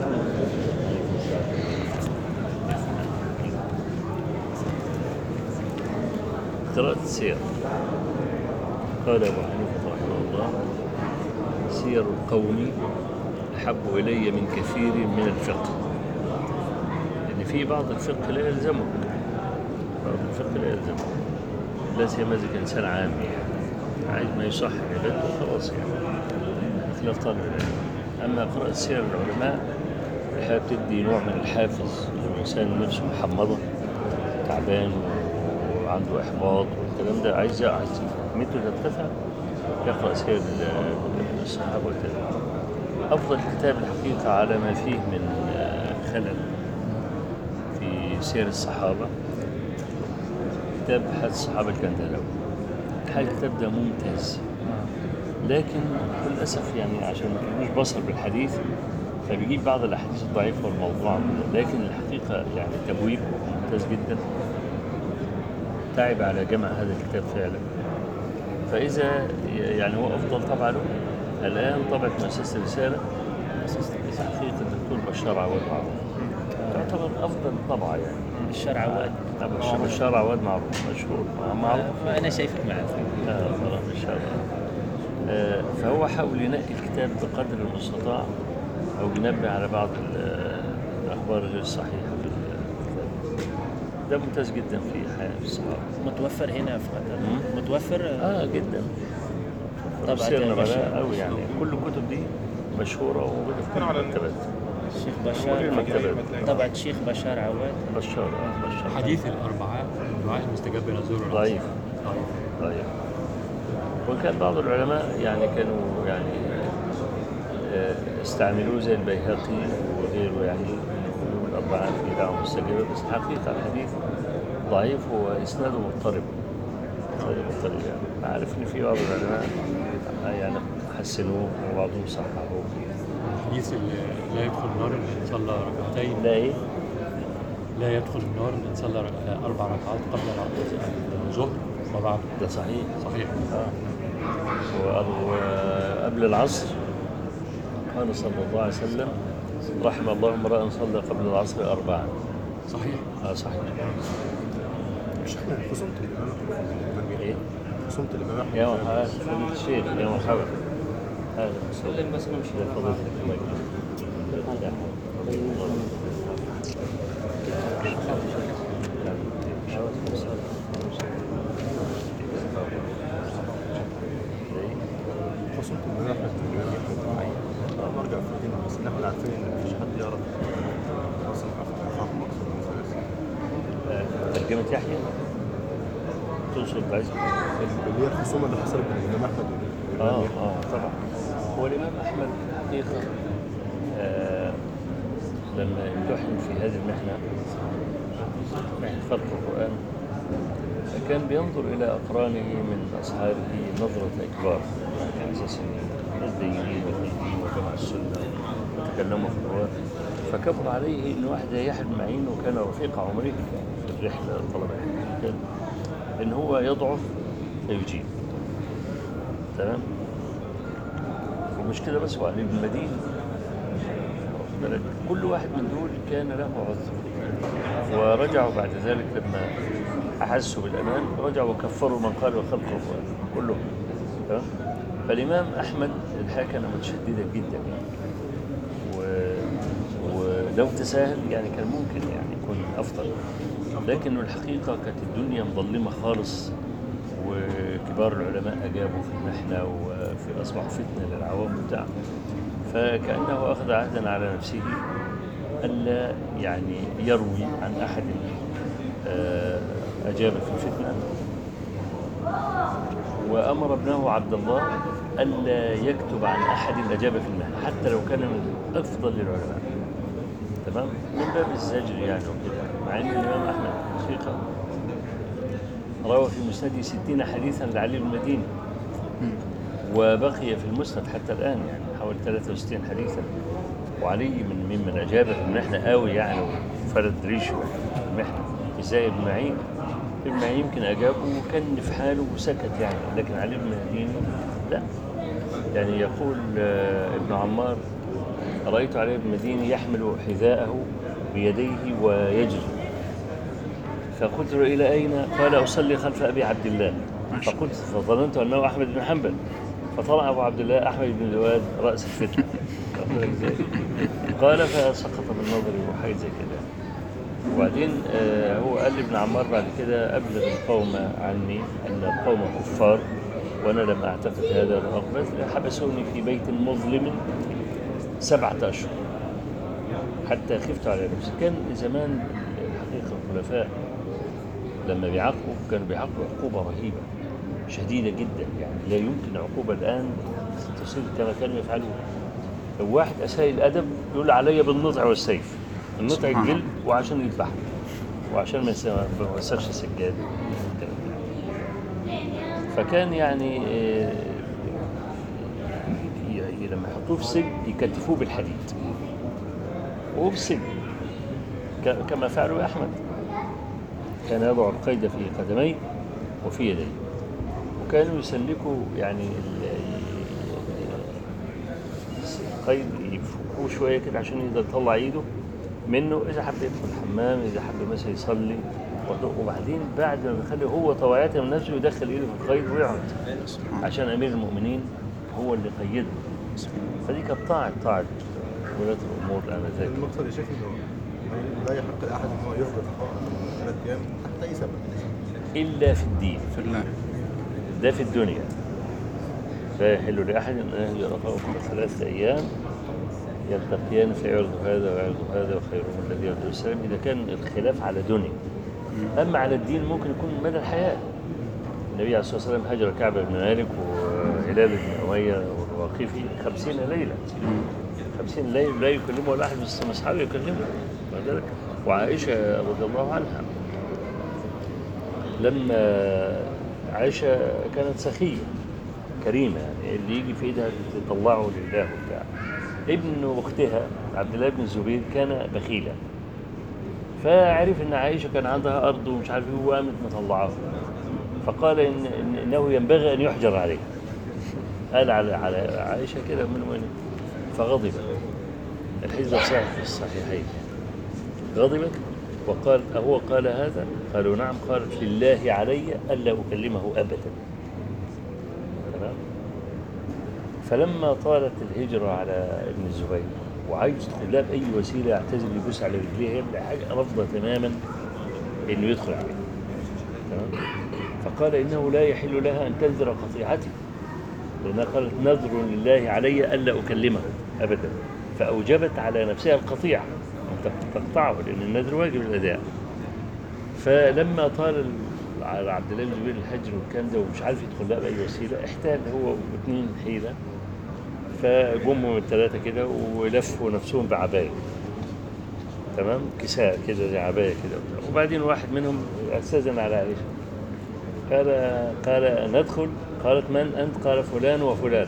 قراءة السير قال أبو حنيفة رحمه الله سير القوم أحب إلي من كثير من الفقه لأن في بعض الفقه لا يلزمه بعض الفقه لا يلزمه لا سيما إذا كان إنسان عام يعني عايز ما يصح عبادته خلاص يعني خلاف طالب العلم أما قراءة سير العلماء الحقيقة بتدي نوع من الحافز الإنسان نفسه محمضة تعبان وعنده إحباط والكلام ده عايز عايز همته ترتفع يقرأ سير ال- الصحابة والتابعين أفضل كتاب الحقيقة على ما فيه من آه، خلل في سير الصحابة كتاب حد الصحابة الكندلاوي الحقيقة الكتاب ده ممتاز لكن للأسف يعني عشان مش بصر بالحديث فبيجيب بعض الأحاديث الضعيفة والموضوعة لكن الحقيقة يعني تبويب ممتاز جدا تعب على جمع هذا الكتاب فعلا فإذا يعني هو أفضل طبعة له الآن طبعة مؤسسة رسالة حقيقة الدكتور بشار عواد معروف تعتبر أفضل طبعة يعني الشرع عواد أبو بشار- بشار عواد معروف مشهور معروف انا شايفك معه آه خلاص ان شاء الله آه فهو حاول ينقي الكتاب بقدر المستطاع او ينبه على بعض ال- الاخبار غير الصحيحه في الكتاب ده ممتاز جدا في حياه الصحابه متوفر هنا في قطر مم. متوفر اه جدا طبعاً سيرنا بشار. بلاء قوي يعني كل الكتب دي مشهوره وموجوده في كل المكتبات الشيخ كل بشار المكتبات طبعا الشيخ بشار عواد بشار آه، بشار حديث الأربعاء الدعاء المستجاب بنزول الرأس ضعيف ضعيف طيب وكان بعض العلماء يعني كانوا يعني آه، استعملوه زي البيهقي وغيره يعني يقولوا الأربعة في دعوة مستجابة بس الحقيقة الحديث ضعيف وإسناده مضطرب إسناده مضطرب يعني عارف إن في بعض العلماء يعني حسنوه وبعضهم صححوه حديث ال- لا يدخل النار من صلى ركعتين لا إيه؟ لا يدخل النار من صلى رك- أربع ركعات قبل الع- الظهر وبعد ده صحيح صحيح آه. و- وقبل العصر قال صلى الله عليه وسلم رحم الله امرأ صلى قبل العصر أربعا صحيح اه صحيح مش احنا خصومة الإمام أحمد ايه خصومة الإمام أحمد يا مرحبا فضيلة الشيخ يا مرحبا هذا سلم بس نمشي فضيلة الله يكرمك. خصومة الإمام أحمد الإمام أحمد مرجع فاكرين بس إن احنا عارفين إن مفيش حد يعرف أصلا أخاهم أكثر من ثلاثة آه، ترجمة يحيى تقصد عايز اللي هي الخصومة اللي حصلت بين الإمام أحمد والإمام اه يحيى. اه طبعا هو الامام احمد حقيقه آه لما امتحن في هذه المحنه محنه خلق القران كان بينظر الى اقرانه من اصحابه نظره اكبار يعني على اساس ان الناس دينين ومجدين وجمع السنه وتكلموا في القران فكبر عليه ان واحد زي يحيى بن معين وكان رفيق عمره في الرحله الطلبيه كان ان هو يضعف فيجيب تمام ومش كده بس وعلي بن المدينة واخد بالك؟ كل واحد من دول كان له عذر ورجعوا بعد ذلك لما أحسوا بالأمان رجعوا وكفروا من قال وخلق القرآن كلهم تمام فالإمام أحمد الحقيقة كان متشددا جدا يعني و... ولو تساهل يعني كان ممكن يعني يكون أفضل لكن الحقيقة كانت الدنيا مظلمة خالص وكبار العلماء أجابوا في المحنة وفي أصبح فتنة للعوام بتاع فكأنه أخذ عهدا على نفسه ألا يعني يروي عن أحد آه، أجاب في الفتنة وأمر ابنه عبد الله ألا يكتب عن أحد أجاب في المحنة حتى لو كان من أفضل العلماء تمام من باب الزجر يعني وكده مع أن الإمام أحمد شيخه روى في مسنده ستين حديثا لعلي بن المديني وبقي في المسند حتى الآن يعني حوالي 63 حديثا وعلي من ممن أجاب في المحنة قوي يعني وفرد ريشه في المحنة إزاي ابن معين ابن معين يمكن أجابه وكان في حاله وسكت يعني لكن علي بن المديني لا يعني يقول آه، ابن عمار رأيت علي بن المديني يحمل حذاءه بيديه ويجري فقلت له إلى أين؟ قال أصلي خلف أبي عبد الله فقلت فظننت أنه أحمد بن حنبل فطلع أبو عبد الله أحمد بن الواد رأس الفتنة قال فسقط من نظري وحاجة زي كده وبعدين آه، هو قال لابن عمار بعد كده أبلغ القوم عني أن القوم كفار وأنا لم أعتقد هذا الأقبل حبسوني في بيت مظلم سبعة أشهر حتى خفت على نفسي كان زمان الحقيقة الخلفاء لما بيعاقبوا كانوا بيعاقبوا عقوبة رهيبة شديدة جدا يعني لا يمكن عقوبة الآن تصير كما كانوا يفعلون لو واحد أساء الأدب يقول علي بالنطع والسيف النطع سبحان الله. الجلد وعشان يذبح وعشان ما يس- ما يوسخش السجاد فكان يعني آه، ي- ي- لما يحطوه في السجن يكتفوه بالحديد وبالسجن ك- كما فعلوا أحمد كان يضع القيد في قدميه وفي يديه وكانوا يسلكوا يعني ال- القيد يفكوه شويه كده عشان يقدر يطلع ايده منه اذا حب يدخل الحمام اذا حب مثلا يصلي وبعدين بعد ما بيخلي هو طواعية من نفسه يدخل ايده في القيد ويقعد عشان امير المؤمنين هو اللي قيده فدي كانت طاعه طاعه ولاة الامور انذاك المقصد يا شيخ انه لا يحق لاحد ان هو يفضل ثلاث ايام تحت اي سبب الا في الدين في الله ده في الدنيا لا يحل لأحد أن يهجر أخاه فوق ثلاثة أيام يلتقيان فيعرض هذا ويعرض هذا وخيرهم الذي يرضى السلام إذا كان الخلاف على دنيا أما على الدين ممكن يكون مدى الحياة النبي عليه الصلاة والسلام هجر كعب بن مالك وهلال بن أمية والواقفي خمسين ليلة خمسين ليلة لا يكلمه ولا أحد من أصحابه يكلمه واخد بالك؟ وعائشة رضي الله عنها لما عائشة كانت سخية كريمة يعني اللي يجي في ايدها تطلعه لله وبتاع ابن اختها عبد الله بن الزبير كان بخيلا فعرف ان عائشه كان عندها ارض ومش عارف ايه وقامت مطلعاه فقال إن, إن انه ينبغي ان يحجر عليه قال على على عائشه كده من وين فغضب الحديث ده صحيح في الصحيحين غضبت وقال أهو قال هذا؟ قالوا نعم قالت لله علي ألا أكلمه أبدا تمام فلما طالت الهجرة على ابن الزبير وعايز يدخل لها بأي وسيلة يعتزل يبوس على رجليها يبدأ حاجة رافضة تماما إنه يدخل عليها تمام فقال إنه لا يحل لها أن تنذر قطيعتي لأنها قالت نذر لله علي ألا أكلمه أبدا فأوجبت على نفسها القطيعة أن تقطعه لأن النذر واجب الأداء فلما طال ال- على عبد الله بن زبير الحجر والكلام ده ومش عارف يدخل لها بأي وسيلة احتال هو واثنين حيلة فجموا الثلاثة كده ولفوا نفسهم بعباية تمام كساء كده زي عباية كده وبتاع. وبعدين واحد منهم استأذن على عائشة قال قال ندخل قالت من أنت قال فلان وفلان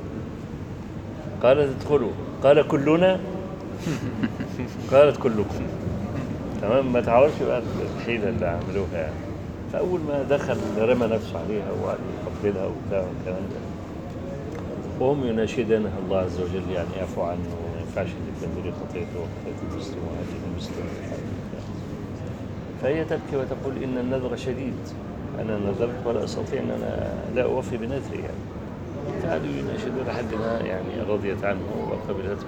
قالت ادخلوا قال كلنا قالت كلكم تمام ما تعرفش بقى الحيلة اللي عملوها يعني فأول ما دخل رمى نفسه عليها وقعد يقبلها وبتاع والكلام ده وهم يناشدنها الله عز وجل يعني يعفو عنه وما ينفعش انك تنذري خطيئته وخطيئة المسلم وهذه المسلم فهي تبكي وتقول ان النذر شديد انا نذرت ولا استطيع ان انا لا اوفي بنذري يعني فقعدوا يناشدوا لحد ما يعني رضيت عنه وقبلته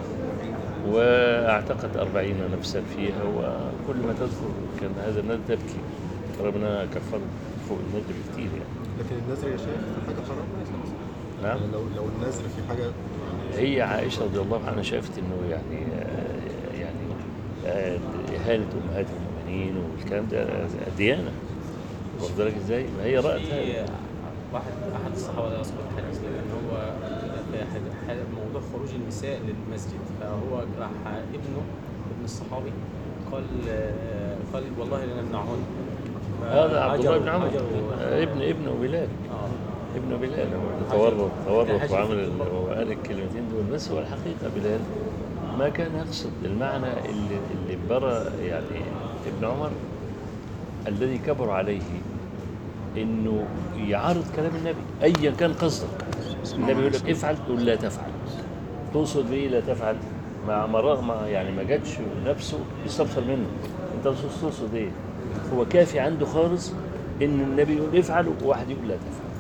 واعتقت أربعين نفسا فيها وكل ما تذكر كان هذا النذر تبكي رغم انها كفرت فوق النذر بكتير يعني لكن النذر يا شيخ في حاجه حرام نعم يعني لو لو النذر في حاجه هي عائشة رضي الله عنها شافت انه يعني آه، يعني آه، إهانة أمهات المؤمنين والكلام ده ديانة واخد بالك ازاي؟ ما هي رأت في هذا واحد احد الصحابه ده اذكر الحديث ده ان هو في حد- حد- موضوع خروج النساء للمسجد فهو راح ابنه ابن الصحابي قال آه، قال والله لن نمنعهن هذا عبد الله بن عمر هاجروا- آه، ابن ابنه بلال اه ابن بلال هو اللي تورط تورط هاجر وعمل في ال- البر. وقال الكلمتين دول بس هو الحقيقة بلال ما كان يقصد المعنى اللي اللي برى يعني ابن عمر الذي كبر عليه انه يعارض كلام النبي ايا كان قصدك النبي يقول لك افعل تقول لا تفعل تقصد بايه لا تفعل مع مرة ما يعني ما جاتش نفسه يستفسر منه انت تقصد ايه هو كافي عنده خالص ان النبي يقول افعل وواحد يقول لا تفعل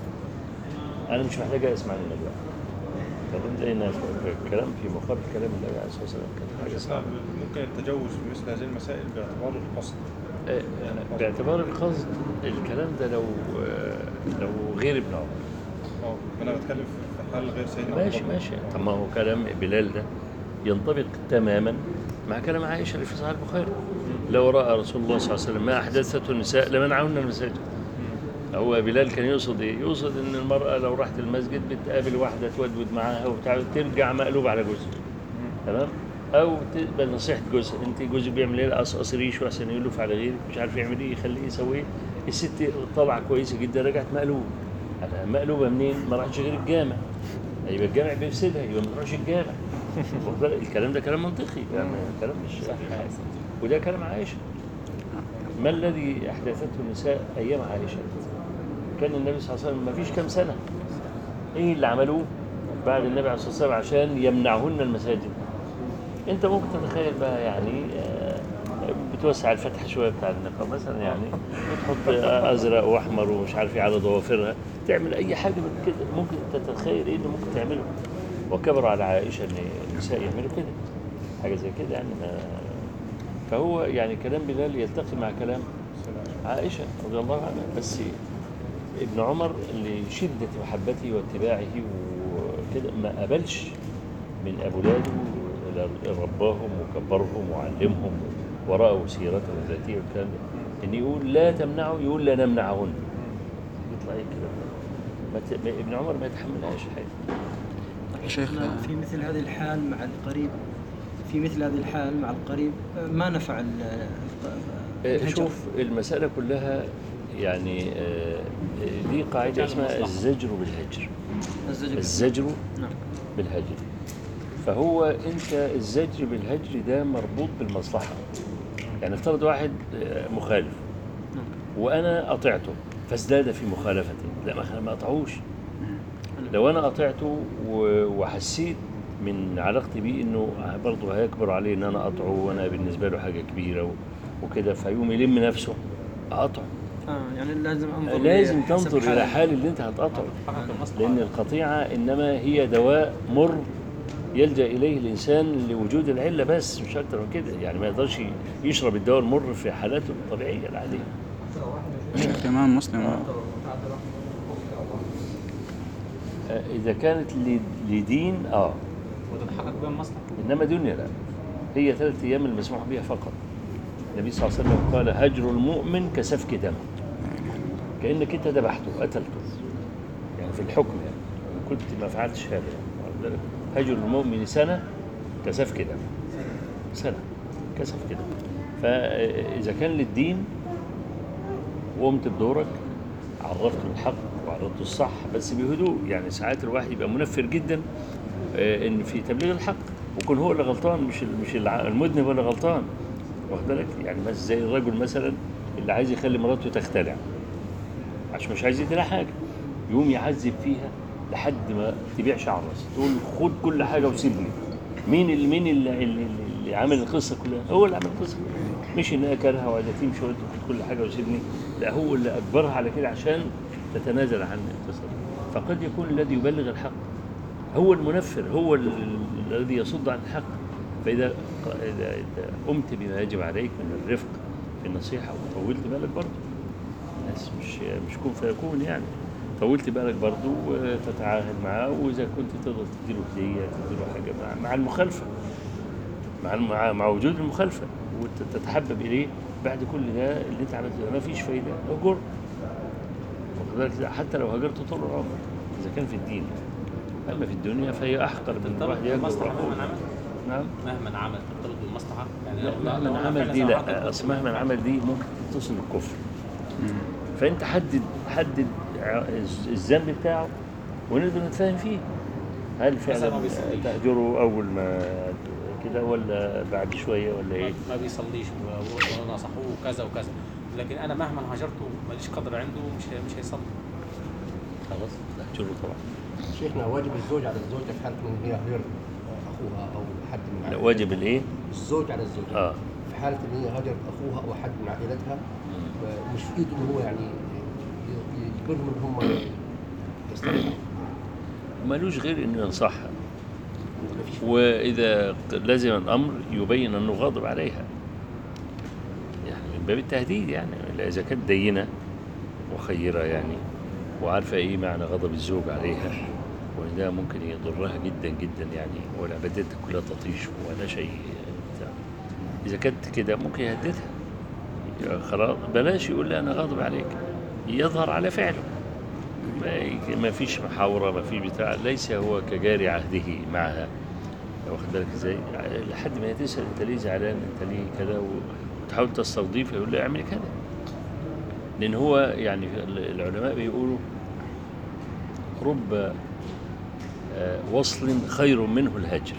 انا مش محتاج اسمع من النبي طب لقينا كلام في مقابل كلام النبي عليه الصلاه والسلام كان حاجه صعبه ممكن التجوز في مثل هذه المسائل باعتبار القصد آه، باعتبار القصد الكلام ده لو آه، لو غير ابن عمر اه انا بتكلم في حال غير سيدنا أبو ماشي بكر. ماشي طب ما هو كلام بلال ده ينطبق تماما مع كلام عائشه اللي في صحيح البخاري لو راى رسول الله صلى الله عليه وسلم ما احدثته النساء لمنعهن المساجد هو بلال كان يقصد ايه؟ يقصد ان المراه لو راحت المسجد بتقابل واحده تودود معاها وبتاع ترجع مقلوب على جوزها تمام؟ او تقبل نصيحه جوزها انت جوزك بيعمل ايه؟ قصقص ريش واحسن يلف على غيرك مش عارف يعمل ايه يخليه يسوي ايه الست طالعه كويسه جدا رجعت مقلوبه انا مقلوبه منين؟ ما راحتش غير الجامع يبقى الجامع بيفسدها يبقى ما تروحش الجامع واخد بالك؟ الكلام ده كلام منطقي يعني كلام مش وده كلام عائشه ما الذي احدثته النساء ايام عائشه؟ كان النبي صلى الله عليه وسلم ما فيش كام سنه ايه اللي عملوه بعد النبي عليه الصلاه والسلام عشان يمنعهن المساجد انت ممكن تتخيل بقى يعني آه، بتوسع الفتحه شويه بتاع النقاب مثلا يعني وتحط ازرق واحمر ومش عارف ايه على ضوافرها تعمل اي حاجه من كده ممكن تتخيل ايه اللي ممكن تعمله وكبر على عائشه ان النساء يعملوا كده حاجه زي كده يعني ما فهو يعني كلام بلال يلتقي مع كلام عائشه رضي الله عنها بس ابن عمر لشده محبته واتباعه وكده ما قبلش من اولاده اللي رباهم وكبرهم وعلمهم ورأوا سيرته الذاتيه والكلام ده ان يقول لا تمنعوا يقول لا نمنعهن يطلع ايه كده ما ت- ما- ابن عمر ما يتحملهاش حاجه شيخنا في مثل هذه الحال مع القريب في مثل هذه الحال مع القريب ما نفع ال- آه، الهجر. شوف المسألة كلها يعني آه، آه، دي قاعدة اسمها الزجر بالهجر الزجر الزجر نعم بالهجر فهو انت الزجر بالهجر ده مربوط بالمصلحة يعني افترض واحد آه، مخالف نعم وانا اطعته فازداد في مخالفتي لا ما ما اطعوش لو انا اطعته و- وحسيت من علاقتي بيه انه برضه هيكبر عليه ان انا اطعه وانا بالنسبه له حاجه كبيره و- وكده فيقوم يلم نفسه اقطعه اه يعني لازم انظر لازم لحسب تنظر الى حالة. حال اللي انت هتقطعه حقق المصلحة لان القطيعه انما هي دواء مر يلجا اليه الانسان لوجود العله بس مش اكتر من كده يعني ما يقدرش يشرب الدواء المر في حالاته الطبيعيه العاديه شيخ كمان مسلم آه، اذا كانت ل- لدين اه وتتحقق بها المصلحة انما دنيا لا هي ثلاث ايام المسموح بها فقط النبي صلى الله عليه وسلم قال هجر المؤمن كسفك دم كانك انت ذبحته قتلته يعني في الحكم يعني كنت ما فعلتش هذا يعني واخد بالك؟ هجر المؤمن سنه كسفك دم سنه كسفك دم فاذا كان للدين وقمت بدورك عرفته الحق وعرفته الصح بس بهدوء يعني ساعات الواحد يبقى منفر جدا آه، ان في تبليغ الحق ويكون هو اللي غلطان مش ال- مش الع- المذنب هو اللي غلطان واخد بالك يعني بس زي الرجل مثلا اللي عايز يخلي مراته تختلع عشان مش عايز يديلها حاجه يقوم يعذب فيها لحد ما تبيع شعر راسها تقول خد كل حاجه وسيبني مين اللي مين اللي, اللي, اللي عامل القصه كلها هو اللي عامل القصه كلها مش انها كارهه وعايزه تمشي وقلت خد كل حاجه وسيبني لا هو اللي اجبرها على كده عشان تتنازل عن القصه دي. فقد يكون الذي يبلغ الحق هو المنفر هو ال- ال- الذي يصد عن الحق فإذا إذا إذا قمت بما يجب عليك من الرفق في النصيحة وطولت بالك برضه الناس مش مش كون فيكون يعني طولت بالك برضه وتتعاهد معاه وإذا كنت تقدر تديله هدية تديله حاجة مع, مع المخالفة مع الم- مع, مع وجود المخالفة وتتحبب إليه بعد كل ده اللي أنت عملته ده ما فيش فايدة اهجر واخد بالك؟ حتى لو هجرته طول العمر إذا كان في الدين أما في الدنيا فهي أحقر من ترتبط الواحد يهجر بالمصلحة عقوله. مهما عمل نعم مهما عمل ترتبط بالمصلحة يعني لو مهما لو أنا عمل فعلا دي سمحت لا لك اصل مهما عمل دي ممكن تصل الكفر فانت حدد حدد ع- الز- الذنب بتاعه ونقدر نتفاهم فيه هل مثلا فعلا ما بيصليش. تهجره اول ما كده ولا بعد شويه ولا ايه؟ ما بيصليش و- ونصحوه كذا وكذا لكن انا مهما هجرته ماليش قدر عنده مش هي- مش هيصلي خلاص تهجره طبعا شيخنا واجب الزوج على الزوجة في حالة إن هي غير اخوها او حد من لا، عائلتها. واجب الايه؟ الزوج على الزوجه اه في حاله ان هي هاجرت اخوها او حد من عائلتها مش في ايده ان هو يعني ي- يجبرهم ان هم يستمتعوا ملوش غير انه ينصحها واذا لزم الامر يبين انه غاضب عليها يعني من باب التهديد يعني لا اذا كانت دينه وخيره يعني وعارفه ايه معنى غضب الزوج عليها وان ده ممكن يضرها جدا جدا يعني والعبادات كلها تطيش ولا شيء بتاع. اذا كانت كده ممكن يهددها يا خلاص بلاش يقول لي انا غاضب عليك يظهر على فعله ما- ما فيش محاورة ما فيش بتاع ليس هو كجاري عهده معها واخد بالك ازاي لحد ما تسأل انت ليه زعلان انت ليه كذا و- وتحاول تستضيف يقول له اعمل كذا لان هو يعني العلماء بيقولوا رب آه، وصل خير منه الهجر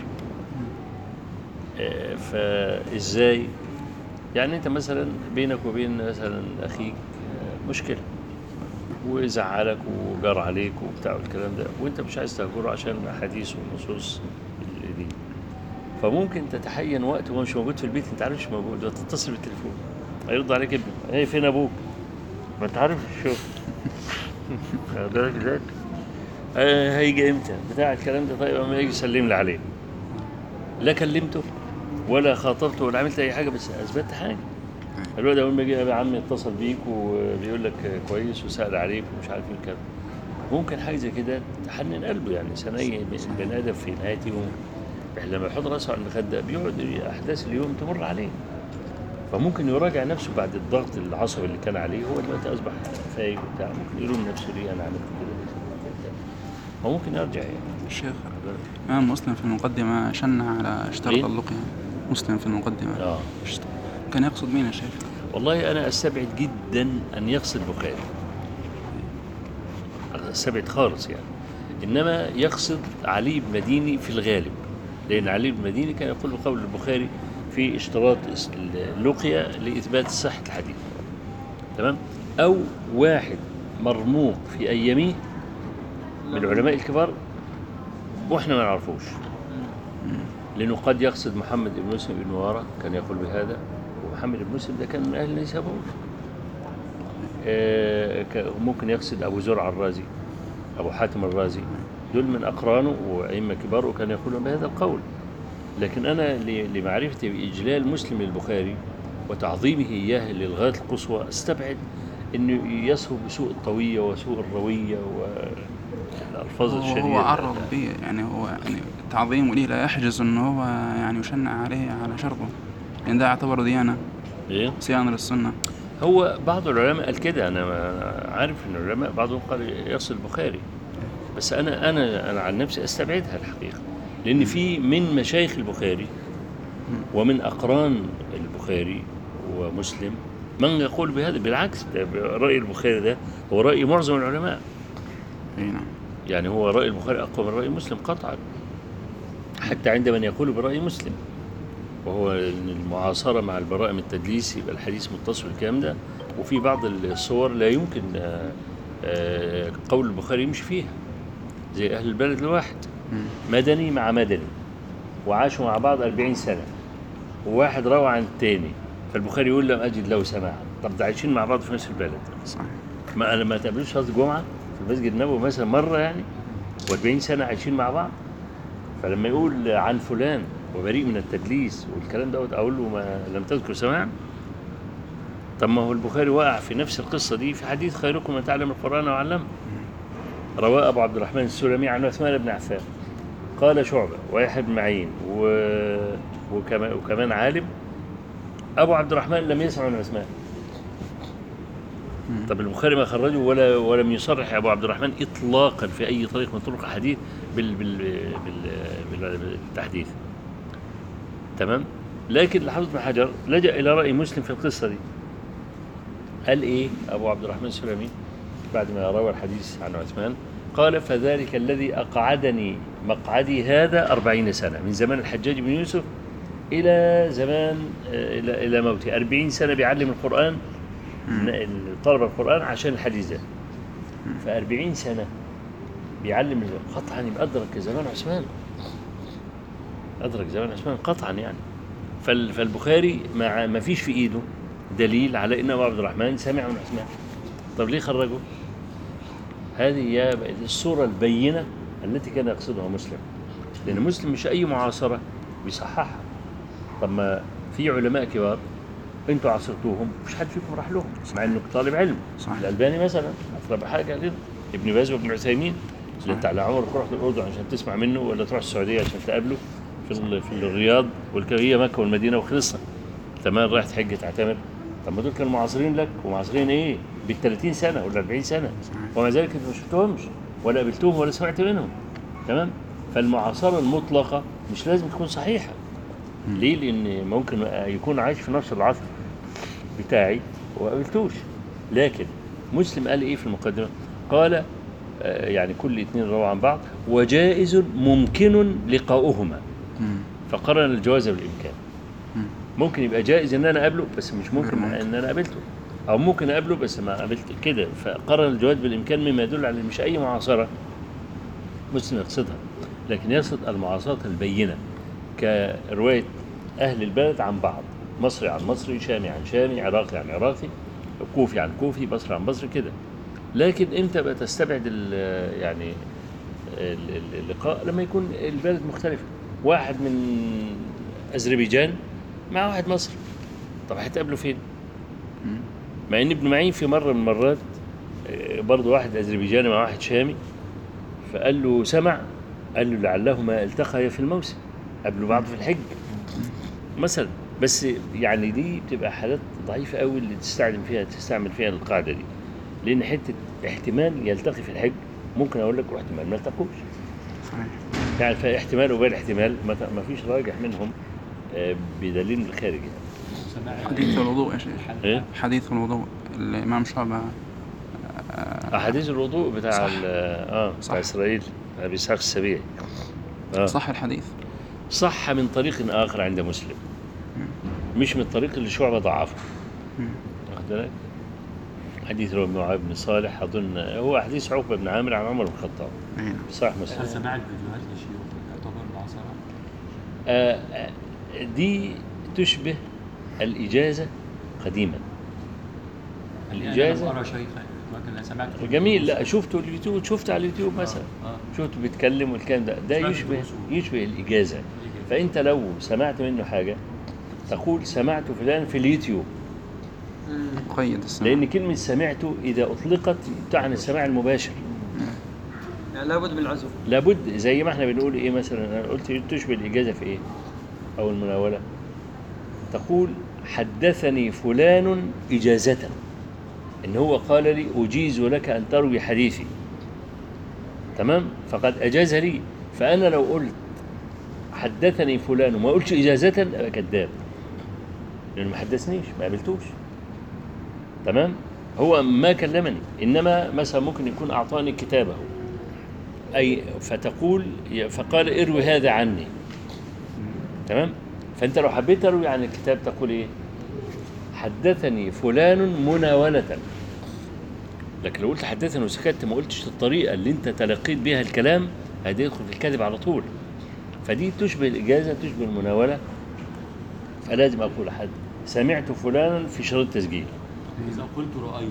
آه، فازاي يعني انت مثلا بينك وبين مثلا اخيك آه، مشكله وزعلك وجار عليك وبتاع الكلام ده وانت مش عايز تهجره عشان الاحاديث والنصوص اللي دي فممكن تتحين وقت وهو مش موجود في البيت انت عارف مش موجود وتتصل بالتليفون هيرد عليك ابنه هي فين ابوك ما انت عارف الشغل واخد بالك ازاي آه هيجي امتى بتاع الكلام ده طيب اما يجي سلم لي عليه لا كلمته ولا خاطبته ولا عملت اي حاجه بس اثبتت حاجه الواد اول ما جه يا عم اتصل بيك وبيقول لك كويس وسال عليك ومش عارف ايه الكلام ممكن حاجه زي كده تحنن قلبه يعني سني بني ادم في نهايه يوم يعني لما يحط راسه على المخده بيقعد احداث اليوم تمر عليه فممكن يراجع نفسه بعد الضغط العصبي اللي كان عليه هو دلوقتي اصبح فايق وبتاع ممكن يلوم نفسه ليه انا عملت كده هو ممكن يرجع يعني الشيخ إمام مسلم في المقدمة شنع على اشتراط مين؟ اللقيا مسلم في المقدمة اه اشت- كان يقصد مين يا شيخ؟ والله انا استبعد جدا ان يقصد البخاري استبعد خالص يعني انما يقصد علي بن مديني في الغالب لان علي بن مديني كان يقول بقول البخاري في اشتراط اللقيا لاثبات صحه الحديث تمام او واحد مرموق في ايامه من العلماء الكبار واحنا ما نعرفوش لانه قد يقصد محمد بن مسلم بن وارى كان يقول بهذا ومحمد بن مسلم ده كان من اهل نيسابور آه، ك- ممكن يقصد ابو زرع الرازي ابو حاتم الرازي دول من اقرانه وائمه كبار وكان يقولون بهذا القول لكن انا ل- لمعرفتي باجلال مسلم للبخاري وتعظيمه اياه للغايه القصوى استبعد انه يصف بسوء الطويه وسوء الرويه والالفاظ هو, الشديده هو عرض به يعني هو يعني تعظيمه ليه لا يحجز انه هو يعني يشنع عليه على شرطه يعني ده يعتبر ديانة إيه؟ صيانة للسنة هو بعض العلماء قال كده انا أنا عارف ان العلماء بعضهم قال يصل البخاري بس انا انا انا عن نفسي استبعدها الحقيقه لان في من مشايخ البخاري ومن اقران البخاري ومسلم من يقول بهذا بالعكس ده راي البخاري ده هو راي معظم العلماء اي نعم يعني هو راي البخاري اقوى من راي مسلم قطعا حتى عند من يقول براي مسلم وهو إن المعاصرة مع البراءة من التدليس يبقى الحديث متصل الكلام ده وفي بعض الصور لا يمكن آه، آه، قول البخاري يمشي فيها زي أهل البلد الواحد مدني مع مدني وعاشوا مع بعض 40 سنة وواحد روى عن التاني فالبخاري يقول لم أجد له سماعا طب ده عايشين مع بعض في نفس البلد صحيح ما أنا ما تقابلوش صلاة الجمعة في المسجد النبوي مثلا مرة يعني و40 سنة عايشين مع بعض فلما يقول عن فلان وبريء من التدليس والكلام دوت اقول له ما لم تذكر سماعا طب ما هو البخاري وقع في نفس القصه دي في حديث خيركم من تعلم القران وعلمه رواه ابو عبد الرحمن السلمي عن عثمان بن عفان قال شعبه ويحيى بن معين و... وكمان وكمان عالم ابو عبد الرحمن لم يسمع من عثمان طب البخاري ما خرجه ولا ولم يصرح ابو عبد الرحمن اطلاقا في اي طريق من طرق الحديث بال بال بال بال بالتحديث تمام لكن الحافظ بن حجر لجا الى راي مسلم في القصه دي قال ايه ابو عبد الرحمن السلمي بعد ما روى الحديث عن عثمان قال فذلك الذي اقعدني مقعدي هذا أربعين سنه من زمان الحجاج بن يوسف الى زمان آه، الى الى موته أربعين سنه بيعلم القران طلب القرآن عشان الحديث ده فأربعين سنة بيعلم قطعا يبقى أدرك زمان عثمان أدرك زمان عثمان قطعا يعني فال- فالبخاري مع ما فيش في إيده دليل على أن أبو عبد الرحمن سمع من عثمان طب ليه خرجه؟ هذه هي الصورة البينة التي كان يقصدها مسلم لأن مسلم مش أي معاصرة بيصححها طب ما في علماء كبار انتوا عاصرتوهم مش حد فيكم راح لهم مع انه طالب علم صحيح. الالباني مثلا اقرب حاجه لنا ابن باز وابن عثيمين اللي انت على عمرك رحت الاردن عشان تسمع منه ولا تروح السعوديه عشان تقابله في ال- في الرياض والكهيه مكه والمدينه وخلصنا تمام رايح تحج تعتمر طب ما دول كانوا معاصرين لك ومعاصرين ايه بال 30 سنه ولا 40 سنه ومع ذلك انت ما شفتهمش ولا قابلتهم ولا سمعت منهم تمام فالمعاصره المطلقه مش لازم تكون صحيحه ليه؟ لأن ممكن يكون عايش في نفس العصر بتاعي وما قابلتوش لكن مسلم قال إيه في المقدمة؟ قال آه، يعني كل اثنين رووا عن بعض وجائز ممكن لقاؤهما مم. فقرن الجواز بالإمكان مم. ممكن يبقى جائز إن أنا أقابله بس مش ممكن غير ممكن. إن أنا قابلته أو ممكن أقابله بس ما قابلت كده فقرن الجواز بالإمكان مما يدل على إن مش أي معاصرة مسلم يقصدها لكن يقصد المعاصرة البينة كرواية أهل البلد عن بعض مصري عن مصري شامي عن شامي عراقي عن عراقي كوفي عن كوفي بصري عن بصري كده لكن امتى بقى تستبعد ال- يعني ال- ال- اللقاء لما يكون البلد مختلفة واحد من أذربيجان مع واحد مصري طب هيتقابلوا فين؟ مم. مع ان ابن معين في مره من المرات آه، برضه واحد اذربيجاني مع واحد شامي فقال له سمع قال له لعلهما التقيا في الموسم قابلوا بعض في الحج مثلا بس يعني دي بتبقى حالات ضعيفه قوي اللي تستخدم فيها تستعمل فيها القاعده دي لان حته احتمال يلتقي في الحج ممكن اقول لك واحتمال ما يلتقوش صحيح يعني فاحتمال وبين احتمال ما ما فيش راجح منهم آه، بدليل من الخارج يعني. سماع حديث الوضوء يا شيخ ايه حديث الوضوء الإمام شعبة احاديث الوضوء بتاع صح. ال- اه صح. بتاع اسرائيل ابي اسحاق السبيعي آه. صح الحديث صح من طريق اخر عند مسلم مش من الطريق اللي شعبه ضعفه مم. واخد بالك حديث رواه ابن عبد بن صالح اظن هو حديث عقبه بن عامر عن عمر بن الخطاب أي نعم. صحيح هل مسلم سماع الفيديوهات للشيوخ يعتبر معاصرة؟ آه آه، دي تشبه الاجازه قديما يعني الإجازة؟ أنا أرى شيخا لكن أنا سمعت جميل لا شفته اليوتيوب شفت على اليوتيوب مثلا آه. شفته بيتكلم والكلام ده ده سمعت يشبه دروسه. يشبه الاجازه فانت لو سمعت منه حاجه تقول سمعت فلان في اليوتيوب قيد السمع لان كلمه سمعته اذا اطلقت تعني السماع المباشر يعني لابد من العزو لابد زي ما احنا بنقول ايه مثلا انا قلت تشبه الاجازه في ايه او المناوله تقول حدثني فلان اجازه ان هو قال لي اجيز لك ان تروي حديثي تمام فقد اجاز لي فانا لو قلت حدثني فلان وما قلتش اجازه ابقى كذاب لانه ما حدثنيش ما قابلتوش تمام هو ما كلمني انما مثلا ممكن يكون اعطاني كتابه أي فتقول فقال اروي هذا عني تمام فأنت لو حبيت تروي عن الكتاب تقول إيه حدثني فلان مناولة لكن لو قلت حدثني وسكت ما قلتش الطريقة اللي أنت تلقيت بها الكلام هذا يدخل في الكذب على طول فدي تشبه الإجازة تشبه المناولة فلازم أقول حد سمعت فلانا في شريط تسجيل إذا قلت رأيت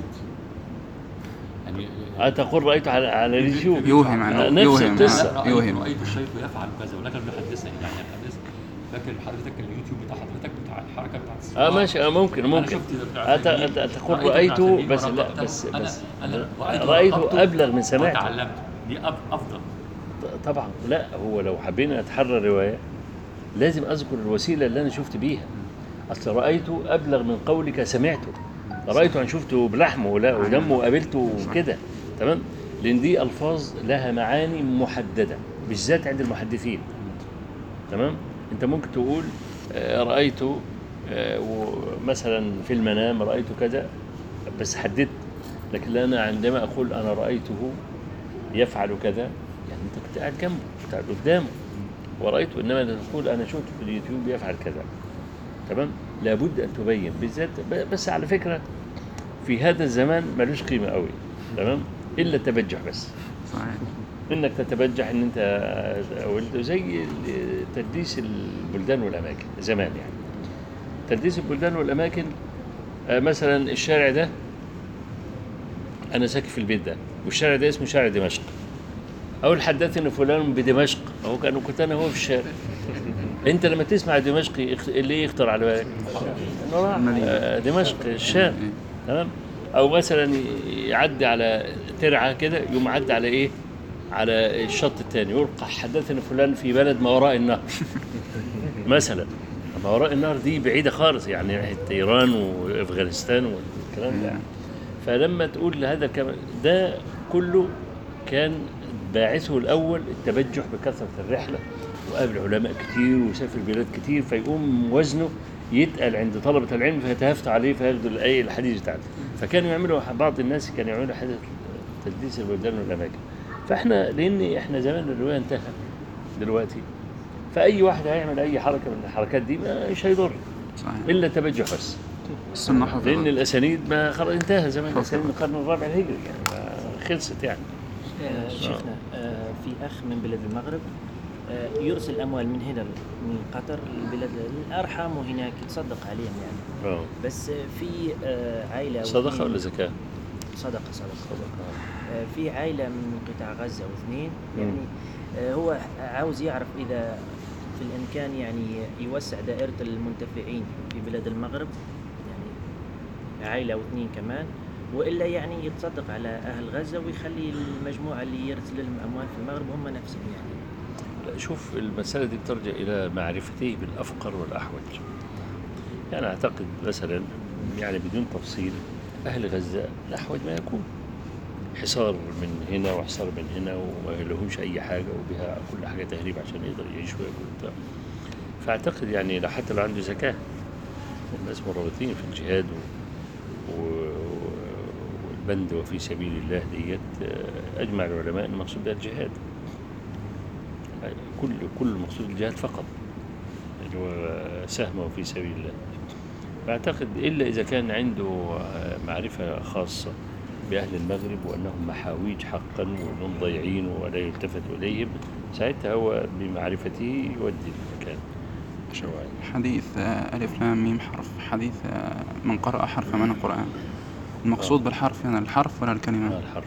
يعني أتقول رأيته على على اليوتيوب يوهم عنه نفس يوهم القصة. رأيت, يوهم رأيت الشيخ يفعل كذا ولكن لم يحدثني يعني الحديث فاكر حضرتك اليوتيوب بتاع حضرتك بتاع الحركه بتاعت اه السيارة. ماشي آه ممكن أنا ممكن شفت ده بتاع أت- عثيمين. أت- تقول رأيت ابن رأيته عثيمين بس لا وربطته. بس أنا بس أنا رأيته وربطته أبلغ من سمعته وتعلمت دي أف- أفضل طبعا لا هو لو حبينا نتحرى رواية لازم أذكر الوسيلة اللي أنا شفت بيها أصل رأيته أبلغ من قولك سمعته رأيته أن شفته بلحمه ولا ودمه وقابلته وكده تمام لأن دي ألفاظ لها معاني محددة بالذات عند المحدثين تمام أنت ممكن تقول آه، رأيته آه، و- مثلا في المنام رأيت كذا بس حددت لكن لا أنا عندما أقول أنا رأيته يفعل كذا يعني أنت كنت قاعد جنبه كنت قاعد قدامه ورأيته إنما أنت تقول أنا شفته في اليوتيوب يفعل كذا تمام لابد أن تبين بالذات ب- بس على فكرة في هذا الزمان ملوش قيمة قوي تمام إلا التبجح بس صحيح انك تتبجح ان انت ولد زي ال- تدليس البلدان والاماكن زمان يعني تدليس البلدان والاماكن آه، مثلا الشارع ده انا ساكن في البيت ده والشارع ده اسمه شارع دمشق اقول حدثني فلان بدمشق هو كان كنت انا هو في الشارع انت لما تسمع دمشق يخ- اللي يخطر على بالك إنه راح، آه، دمشق الشام تمام او مثلا يعدي على ترعه كده يقوم عدي على ايه على الشط الثاني يلقى حدثني فلان في بلد ما وراء النهر مثلا ما وراء النهر دي بعيده خالص يعني ناحيه ايران وافغانستان والكلام ده يعني. فلما تقول هذا الكلام ده كله كان باعثه الاول التبجح بكثره الرحله وقابل علماء كتير وسافر بلاد كتير فيقوم وزنه يتقل عند طلبه العلم فيتهافتوا عليه فياخدوا الايه الحديث بتاعته فكانوا يعملوا بعض الناس كانوا يعملوا حدث تدليس البلدان والاماكن فاحنا لان احنا زمان الروايه انتهى دلوقتي فاي واحد هيعمل اي حركه من الحركات دي مش هيضر صحيح الا تبجح بس السنة لان حفظت الاسانيد ما خلاص انتهى زمان الاسانيد من القرن الرابع الهجري يعني ما خلصت يعني آه، شيخنا آه، في اخ من بلاد المغرب آه، يرسل اموال من هنا من قطر لبلاد الارحام وهناك يتصدق عليهم يعني اه بس آه، في آه، عائله أو صدقه اثنين- ولا زكاه؟ صدقه صدقه آه، في عائله من قطاع غزه واثنين مم. يعني آه، هو عاوز يعرف اذا في الامكان يعني يوسع دائره المنتفعين في بلاد المغرب يعني عائله واثنين كمان والا يعني يتصدق على اهل غزه ويخلي المجموعه اللي يرسل لهم اموال في المغرب هم نفسهم يعني لا شوف المسألة دي بترجع إلى معرفته بالأفقر والأحوج يعني أعتقد مثلا يعني بدون تفصيل أهل غزة الأحوج ما يكون حصار من هنا وحصار من هنا وما لهمش أي حاجة وبها كل حاجة تهريب عشان يقدر يعيش وياكل وبتاع فأعتقد يعني لو حتى لو عنده زكاة الناس مرابطين في الجهاد و... و... والبند وفي سبيل الله ديت آه، أجمع العلماء أن المقصود بها الجهاد كل كل المقصود الجهاد فقط اللي هو سهمه في سبيل الله فأعتقد إلا إذا كان عنده آه، معرفة خاصة بأهل المغرب وأنهم محاويج حقا وأنهم ضايعين ولا يلتفت إليهم ساعتها هو بمعرفته يودي المكان شوائع حديث آه، ألف لام ميم حرف حديث آه، من قرأ حرفا من القرآن المقصود بالحرف هنا الحرف ولا آه، الكلمة الحرف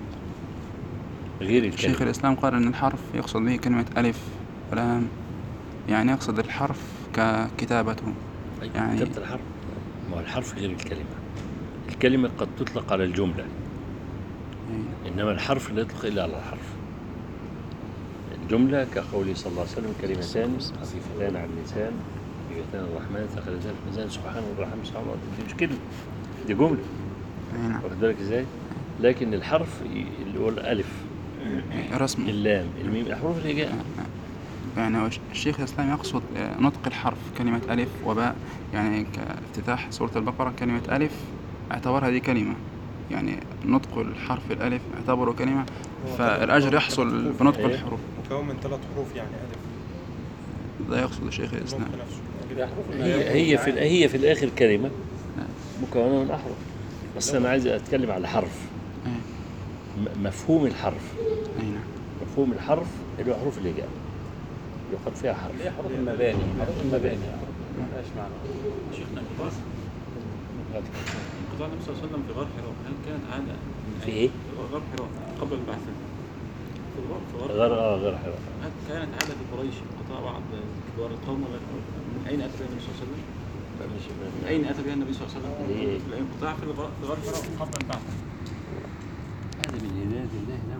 غير شيخ الكلمة الإسلام قال أن الحرف يقصد به كلمة ألف ولام يعني يقصد الحرف ككتابته أي يعني- كتابة الحرف ما هو الحرف غير الكلمة الكلمة قد تطلق على الجملة يعني إنما الحرف لا يطلق إلا على الحرف الجملة كقوله صلى الله عليه وسلم كلمتان خفيفتان على اللسان حبيبتان الرحمن ثقلتان في الميزان سبحان الرحمن سبحان الله دي مش كلمة دي جملة أي نعم واخد بالك ازاي؟ لكن الحرف ي- اللي هو الألف رسم اللام الميم الحروف اللي جاء يعني هو الشيخ الإسلام يقصد آه، نطق الحرف كلمة ألف وباء يعني كافتتاح سورة البقرة كلمة ألف اعتبرها دي كلمة يعني نطق الحرف الألف اعتبره كلمة فالأجر يحصل بنطق إيه. الحروف مكون من ثلاث حروف يعني ألف ده يقصد الشيخ الإسلام النطق نفسه هي هي في هي في الآخر كلمة مكونة من أحرف بس أنا عايز أتكلم على حرف أي م- مفهوم الحرف أي نعم مفهوم الحرف اللي هو حروف الهجاء يقال فيها حرف اللي هي حروف المباني حروف المباني ملهاش معنى شيخنا انقطاع انقطاع النبي صلى الله عليه وسلم في غار حراء هل كانت عادة في إيه؟ غار حراء قبل البعث في غار في غار غير اه غير حرف هل كانت عادة قريش انقطاع بعض كبار القوم ولا من أين أتى بها النبي صلى الله عليه وسلم؟ مش من أين أتى بها النبي صلى الله عليه إيه. وسلم؟ الانقطاع في الغار في غار حراء قبل البعث هذا من هداية الله له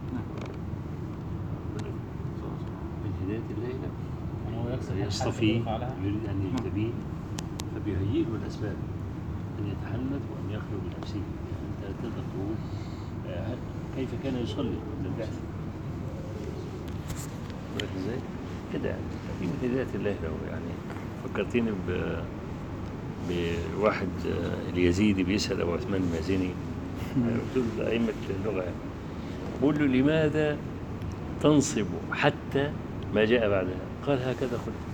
من هداية الله له هو يقصد يصطفيه الحرف اللي فعلها. يريد أن يجتبيه فبيهيئ له الأسباب أن يتحنث وأن يخلو بنفسه يعني أنت تقدر تقول آه، هل- كيف كان يصلي للبعث بالك ازاي؟ كده يعني دي من هداية الله له يعني فكرتيني ب بواحد آه، اليزيدي بيسأل أبو عثمان المازني قلت له أئمة اللغة يعني. بقول له لماذا تنصب حتى ما جاء بعدها قال هكذا خلق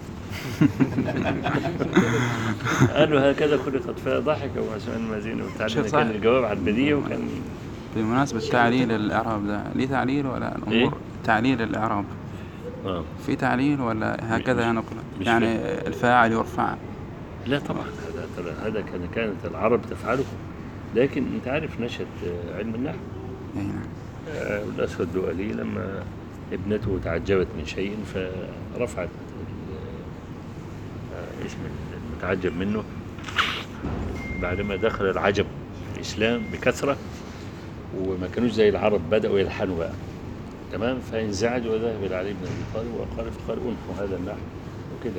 قال له هكذا خلقت فضحك ابو عثمان المازني وبتاع شيء لأن صحيح. كان الجواب على البديهه وكان بمناسبة تعليل الإعراب ده ليه تعليل ولا إيه؟ الأمور تعليل الإعراب آه. في تعليل ولا هكذا نقل مش يعني فاهم. الفاعل يرفع لا طبعا هذا طبعا هذا كان كانت العرب تفعله لكن انت عارف نشأة آه، علم النحو أي نعم آه، الأسود الدؤلي لما ابنته تعجبت من شيء فرفعت ال- آه، اسم المتعجب منه بعدما دخل العجب في الإسلام بكثرة وما كانوش زي العرب بدأوا يلحنوا بقى تمام فانزعج وذهب إلى علي بن أبي طالب وقال فقال أنحوا هذا النحو وكده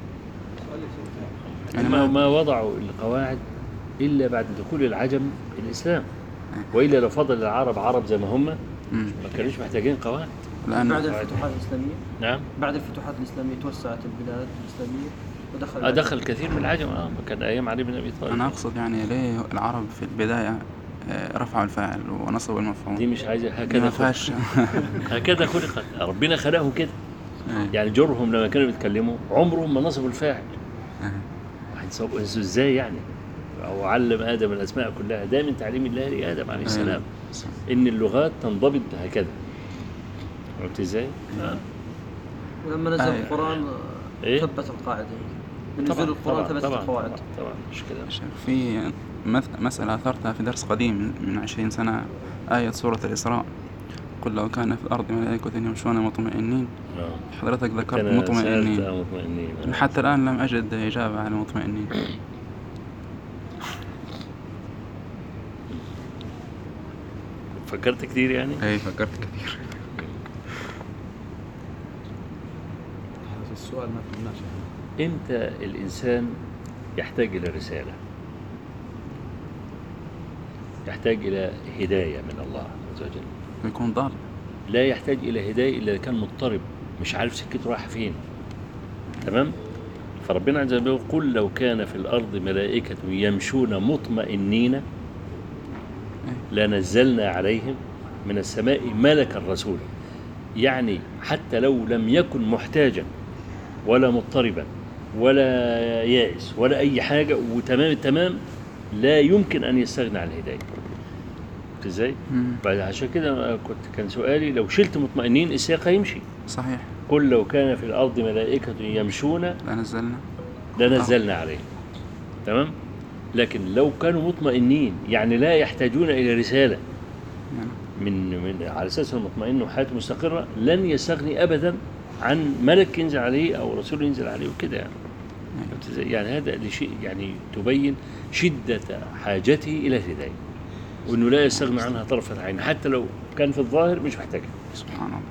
يعني ما, ما ما وضعوا القواعد إلا بعد دخول العجم الإسلام وإلا لو فضل العرب عرب زي ما هم مم. ما كانوش محتاجين قواعد بعد لأن الفتوحات الإسلامية نعم بعد الفتوحات الإسلامية توسعت البلاد الإسلامية ودخل آه، دخل كثير من العجم اه ما كان ايام علي بن ابي طالب أنا أقصد يعني ليه العرب في البداية آه، رفعوا الفاعل ونصبوا دي المفعول مش عايزه دي هكذا ما خلق. فيهاش هكذا خلقت ربنا خلقهم كده أي. يعني جرهم لما كانوا بيتكلموا عمرهم ما نصبوا الفاعل أي. هنصبوا ازاي يعني او علم ادم الاسماء كلها ده من تعليم الله لادم عليه السلام ان اللغات تنضبط هكذا عرفت ازاي؟ آه. ولما نزل آه. القرآن إيه؟ ثبت القاعدة من طبعاً، نزول القرآن طبعاً، ثبتت طبعاً، القواعد طبعا طبعا مش كده شوف، في مث- مسألة أثرتها في درس قديم من عشرين سنة آية سورة الإسراء قل لو كان في الأرض ملائكة يمشون مطمئنين اه حضرتك ذكرت أنا مطمئنين سألت، آه، مطمئنين حتى الآن لم أجد إجابة على مطمئنين فكرت كتير يعني؟ أي فكرت كثير هذا السؤال ما فهمناش امتى الانسان يحتاج الى رساله يحتاج الى هدايه من الله عز وجل ويكون ضال لا يحتاج الى هدايه الا اذا كان مضطرب مش عارف سكته رايحه فين تمام فربنا عز وجل يقول قل لو كان في الارض ملائكه يمشون مطمئنين لنزلنا عليهم من السماء ملكا رسولا يعني حتى لو لم يكن محتاجا ولا مضطربا ولا يائس ولا اي حاجه وتمام التمام لا يمكن ان يستغنى عن الهدايه شفت ازاي؟ مم. بعد عشان كده كنت كان سؤالي لو شلت مطمئنين السياق هيمشي صحيح قل لو كان في الارض ملائكه يمشون لنزلنا لنزلنا عليهم تمام لكن لو كانوا مطمئنين يعني لا يحتاجون الى رساله يعني من من على اساس انه مطمئن وحياته مستقره لن يستغني ابدا عن ملك ينزل عليه او رسول ينزل عليه وكده يعني فهمت إزاي؟ يعني هذا لشيء يعني تبين شده حاجته الى الهدايه وانه لا يستغني عنها طرفه عين حتى لو كان في الظاهر مش محتاجها سبحان الله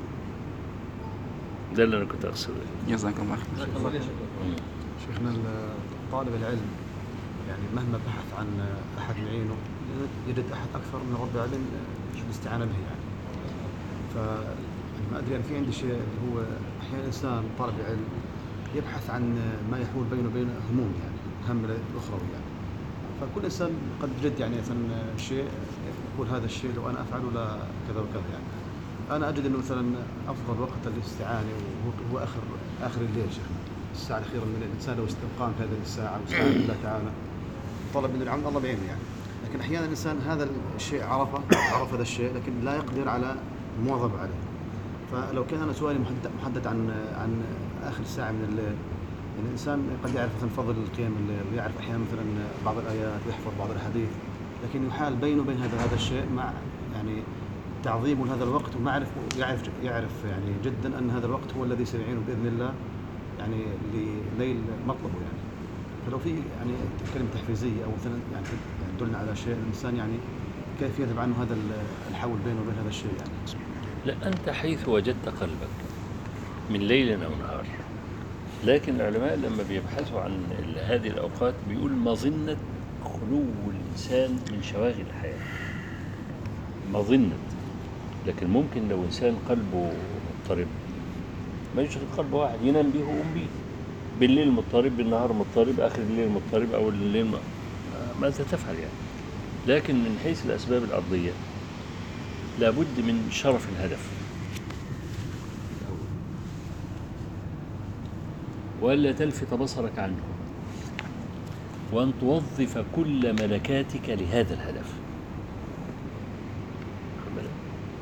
ده اللي انا كنت اقصده جزاك الله خير شيخنا ال- طالب العلم يعني مهما بحث عن احد يعينه يجد احد اكثر من رب العلم الاستعانه به يعني. ف يعني ما ادري يعني في عندي شيء اللي هو احيانا الانسان طالب العلم يبحث عن ما يحول بينه وبين هموم يعني هم الاخروي يعني. فكل انسان قد يجد يعني مثلا شيء يقول هذا الشيء لو انا افعله لا كذا وكذا يعني. انا اجد انه مثلا افضل وقت للاستعانه وهو هو اخر اخر الليل شيخنا الساعه الاخيره من الانسان لو استقام في هذه الساعه واستعان بالله تعالى طلب من العون الله بعينه يعني لكن احيانا الانسان هذا الشيء عرفه عرف هذا الشيء لكن لا يقدر على المواظبه عليه فلو كان انا سؤالي محدد, محدد عن عن اخر ساعه من الليل يعني الانسان قد يعرف مثلا فضل القيام الليل ويعرف احيانا مثلا بعض الايات ويحفظ بعض الاحاديث لكن يحال بينه وبين هذا هذا الشيء مع يعني تعظيمه لهذا الوقت ومعرف يعرف يعرف يعني جدا ان هذا الوقت هو الذي سيعينه باذن الله يعني لنيل مطلبه يعني فلو في يعني كلمه تحفيزيه او مثلا يعني يعني تدلنا على شيء الانسان يعني كيف يذهب عنه هذا الحول بينه وبين هذا الشيء يعني لا أنت حيث وجدت قلبك من ليل أو نهار لكن العلماء لما بيبحثوا عن ال- هذه الأوقات بيقول مظنة خلو الإنسان من شواغل الحياة مظنة لكن ممكن لو إنسان قلبه مضطرب ما يشغل قلب واحد ينام به ويقوم به بالليل مضطرب بالنهار مضطرب آخر الليل مضطرب أول الليل م- ماذا تفعل يعني لكن من حيث الأسباب الأرضية لابد من شرف الهدف وألا تلفت بصرك عنه وأن توظف كل ملكاتك لهذا الهدف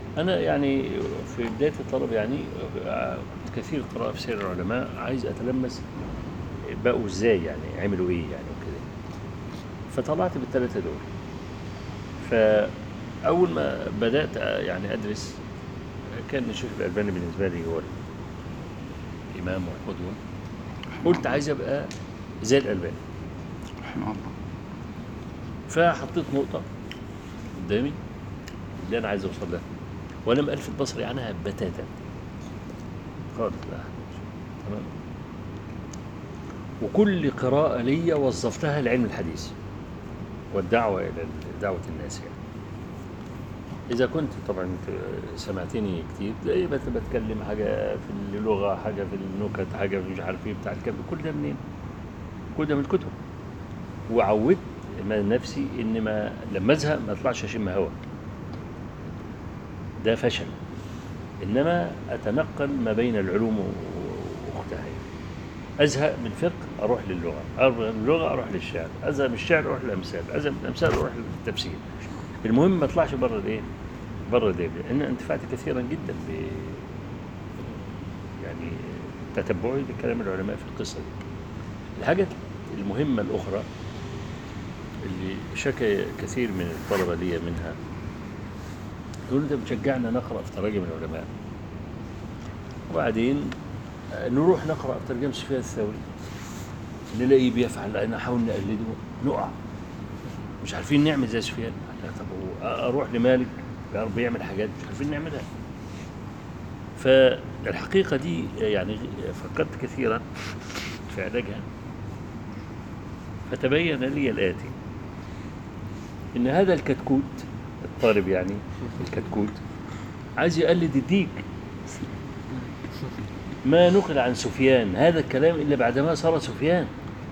أنا يعني في بداية الطلب يعني آه، كنت كثير القراءة في سير العلماء عايز أتلمس بقوا إزاي يعني عملوا إيه يعني وكده فطلعت بالثلاثة دول فأول ما بدأت آه، يعني أدرس كان الشيخ الألباني بالنسبة لي هو الإمام والقدوة قلت عايز أبقى زي الألباني رحمه الله فحطيت نقطة قدامي اللي أنا عايز أوصل لها ولم ألفت بصري عنها بتاتا خالص لا تمام وكل قراءة لي وظفتها لعلم الحديث والدعوة إلى دعوة الناس يعني إذا كنت طبعا ت- سمعتني كتير زي بت- بتكلم حاجة في اللغة حاجة في النكت حاجة في مش عارف إيه بتاع الكلام كل ده منين؟ كل ده من الكتب وعودت ما- نفسي ان ما لما ازهق ما اطلعش اشم هوا ده فشل انما اتنقل ما بين العلوم و- واختها يعني. ازهق من الفقه اروح للغه اروح من اللغه اروح للشعر ازهق من الشعر اروح للامثال ازهق من الامثال اروح للتفسير المهم ما اطلعش بره الايه بره ده لان انتفعت كثيرا جدا ب يعني تتبعي لكلام العلماء في القصه دي الحاجه المهمه الاخرى اللي شكى كثير من الطلبة لي منها يقولوا ده بتشجعنا نقرأ في تراجم العلماء وبعدين آه، نروح نقرأ في ترجمة سفيان الثوري نلاقيه بيفعل نحاول نقلده نقع مش عارفين نعمل زي سفيان لا طب هو اروح لمالك بيعرف بيعمل حاجات مش عارفين نعملها فالحقيقة دي يعني فكرت كثيرا في علاجها فتبين لي الآتي إن هذا الكتكوت الطالب يعني الكتكوت عايز يقلد الديك ما نقل عن سفيان هذا الكلام إلا بعدما صار سفيان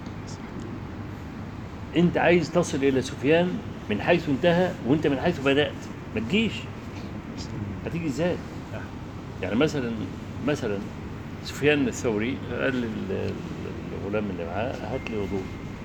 أنت عايز تصل إلى سفيان من حيث انتهى وأنت من حيث بدأت ما تجيش هتيجي إزاي يعني مثلا مثلا سفيان الثوري قال لل- للغلام اللي معاه هات لي وضوء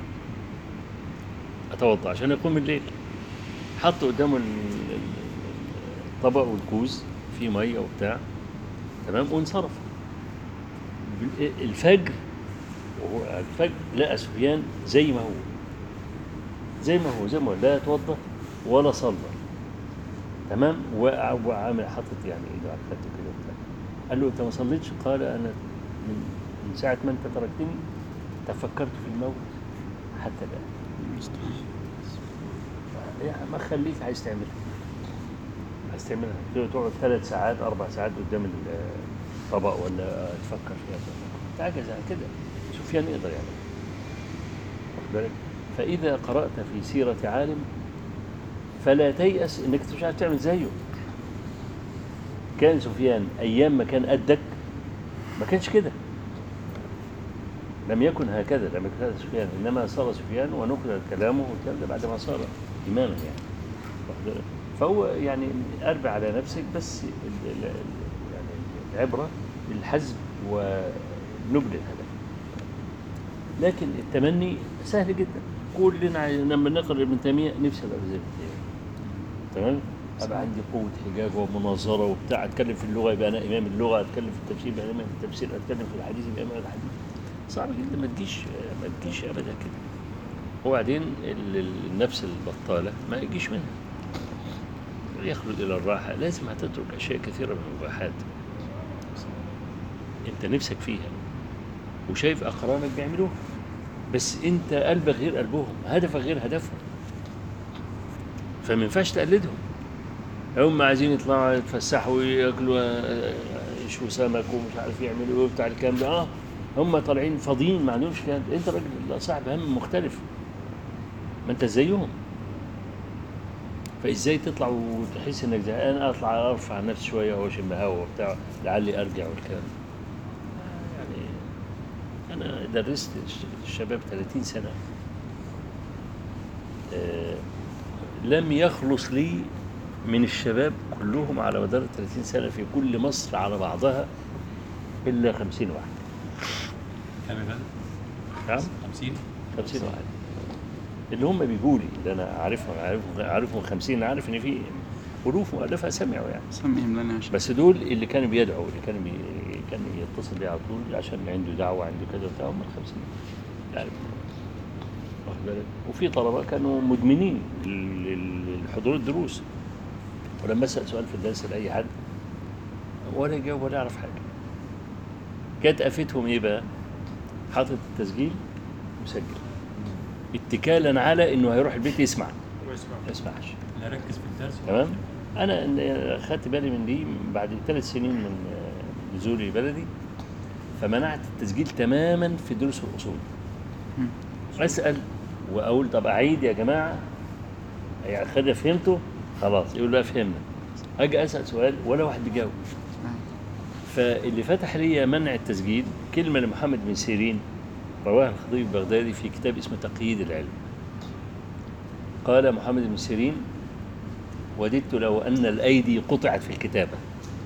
اتوضا عشان اقوم الليل حط قدامه ال- ال- الطبق والكوز فيه ميه وبتاع تمام وانصرف بال- الفجر وهو الفجر لقى سفيان زي ما هو زي ما هو زي ما هو لا توضا ولا صلى تمام وقع وعامل حاطط يعني ايده على خده كده وبتاع قال له انت ما صليتش قال انا من من ساعه ما انت تركتني تفكرت في الموت حتى الان يعني ما خليك عايز تعملها عايز تعملها تقعد- تقعد ثلاث ساعات اربع ساعات قدام الطبق ولا تفكر فيها تعجز عن كده سفيان يقدر يعمل واخد بالك فاذا قرات في سيره عالم فلا تيأس انك مش عارف تعمل زيه كان سفيان ايام ما كان قدك ما كانش كده لم يكن هكذا لم يكن هذا سفيان انما صار سفيان ونقل كلامه والكلام ده بعد ما صار اماما يعني واخد بالك؟ فهو يعني اربع على نفسك بس ال- ال- ال- يعني العبره بالحزم ونبل الهدف لكن التمني سهل جدا كلنا عايز- لما نقرا ابن تيميه نفسي ابقى زي ابن تيميه تمام ابقى عندي قوه حجاج ومناظره وبتاع اتكلم في اللغه يبقى انا امام اللغه اتكلم في التفسير يبقى انا امام التفسير اتكلم في الحديث يبقى امام الحديث صعب جدا ما تجيش ما تجيش ابدا كده وبعدين ال- ال- النفس البطاله ما يجيش منها يخلد الى الراحه لازم هتترك اشياء كثيره من المباحات انت نفسك فيها وشايف اقرانك بيعملوها بس انت قلبك غير قلبهم هدفك غير هدفهم فما ينفعش تقلدهم هم عايزين يطلعوا يتفسحوا وياكلوا آه، يشووا سمك ومش عارف يعملوا ايه بتاع الكلام ده اه هم طالعين فاضيين ما عندهمش كلام انت راجل صاحب هم مختلف ما انت زيهم فازاي تطلع وتحس انك زهقان اطلع ارفع نفسي شويه واشم هوا وبتاع لعلي ارجع والكلام يعني انا درست الشباب 30 سنه آه، لم يخلص لي من الشباب كلهم على مدار 30 سنه في كل مصر على بعضها الا 50 واحد كام يا فندم؟ نعم 50 50 واحد اللي هم بيجوا لي اللي انا عارفهم عارفهم عارفهم 50 عارف ان في ألوف مؤلفة سمعوا يعني سميهم لنا يا شيخ بس دول اللي كانوا بيدعوا اللي كانوا بي... كان يتصل بيه على طول عشان عنده دعوة عنده كذا وبتاع هم الخمسين يعني واخد بالك وفي طلبة كانوا مدمنين ال- ال- الحضور الدروس ولما أسأل سؤال في الدرس لأي حد ولا يجاوب ولا يعرف حاجة كانت آفتهم إيه بقى؟ حاطط التسجيل مسجل اتكالا على إنه هيروح البيت يسمع ما يسمعش لا ركز في الدرس تمام انا إن- خدت بالي من دي بعد ثلاث سنين من آه، نزولي بلدي فمنعت التسجيل تماما في دروس الاصول مم. اسال واقول طب اعيد يا جماعه يعني خد فهمته خلاص يقول لا فهمنا اجي اسال سؤال ولا واحد بيجاوب فاللي فتح لي منع التسجيل كلمه لمحمد بن سيرين رواها الخطيب البغدادي في كتاب اسمه تقييد العلم قال محمد بن سيرين وددت لو أن الأيدي قطعت في الكتابة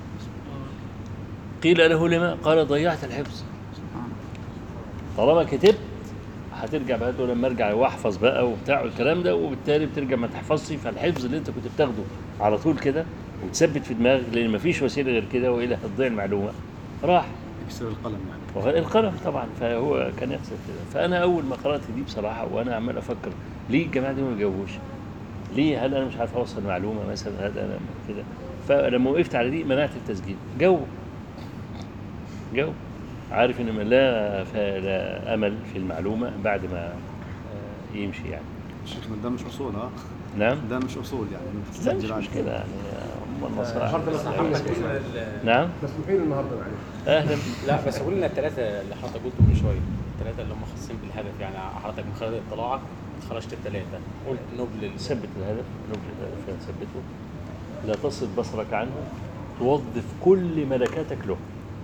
قيل له لما قال ضيعت الحفظ سبحان طالما كتبت هترجع بقى تقول لما ارجع واحفظ بقى وبتاع والكلام ده وبالتالي بترجع ما تحفظش فالحفظ اللي انت كنت بتاخده على طول كده وتثبت في دماغك لان مفيش وسيله غير كده والا هتضيع المعلومه راح يكسر القلم يعني وغ- القلم طبعا فهو كان يقصد كده فانا اول ما قرات دي بصراحه وانا عمال افكر ليه الجماعه دي ما بيجاوبوش؟ ليه هل انا مش عارف اوصل معلومه مثلا هل انا كده فلما وقفت على دي منعت التسجيل جاوب جاوب عارف ان لا لا امل في المعلومه بعد ما آه، يمشي يعني الشيخ ده مش اصول ها نعم ده مش اصول يعني إنك لا مش تسجل عادي. مشكله يعني هم النصائح النهارده مسموحين نعم مسموحين النهارده معلش اهلا لا بس قول لنا الثلاثه اللي حضرتك قلتهم من شويه الثلاثه اللي هم خاصين بالهدف يعني حضرتك من خلال اطلاعك خرجت الثلاثه قلت نبل ال- ثبت الهدف نبل الهدف ثبته لا تصل بصرك عنه توظف كل ملكاتك له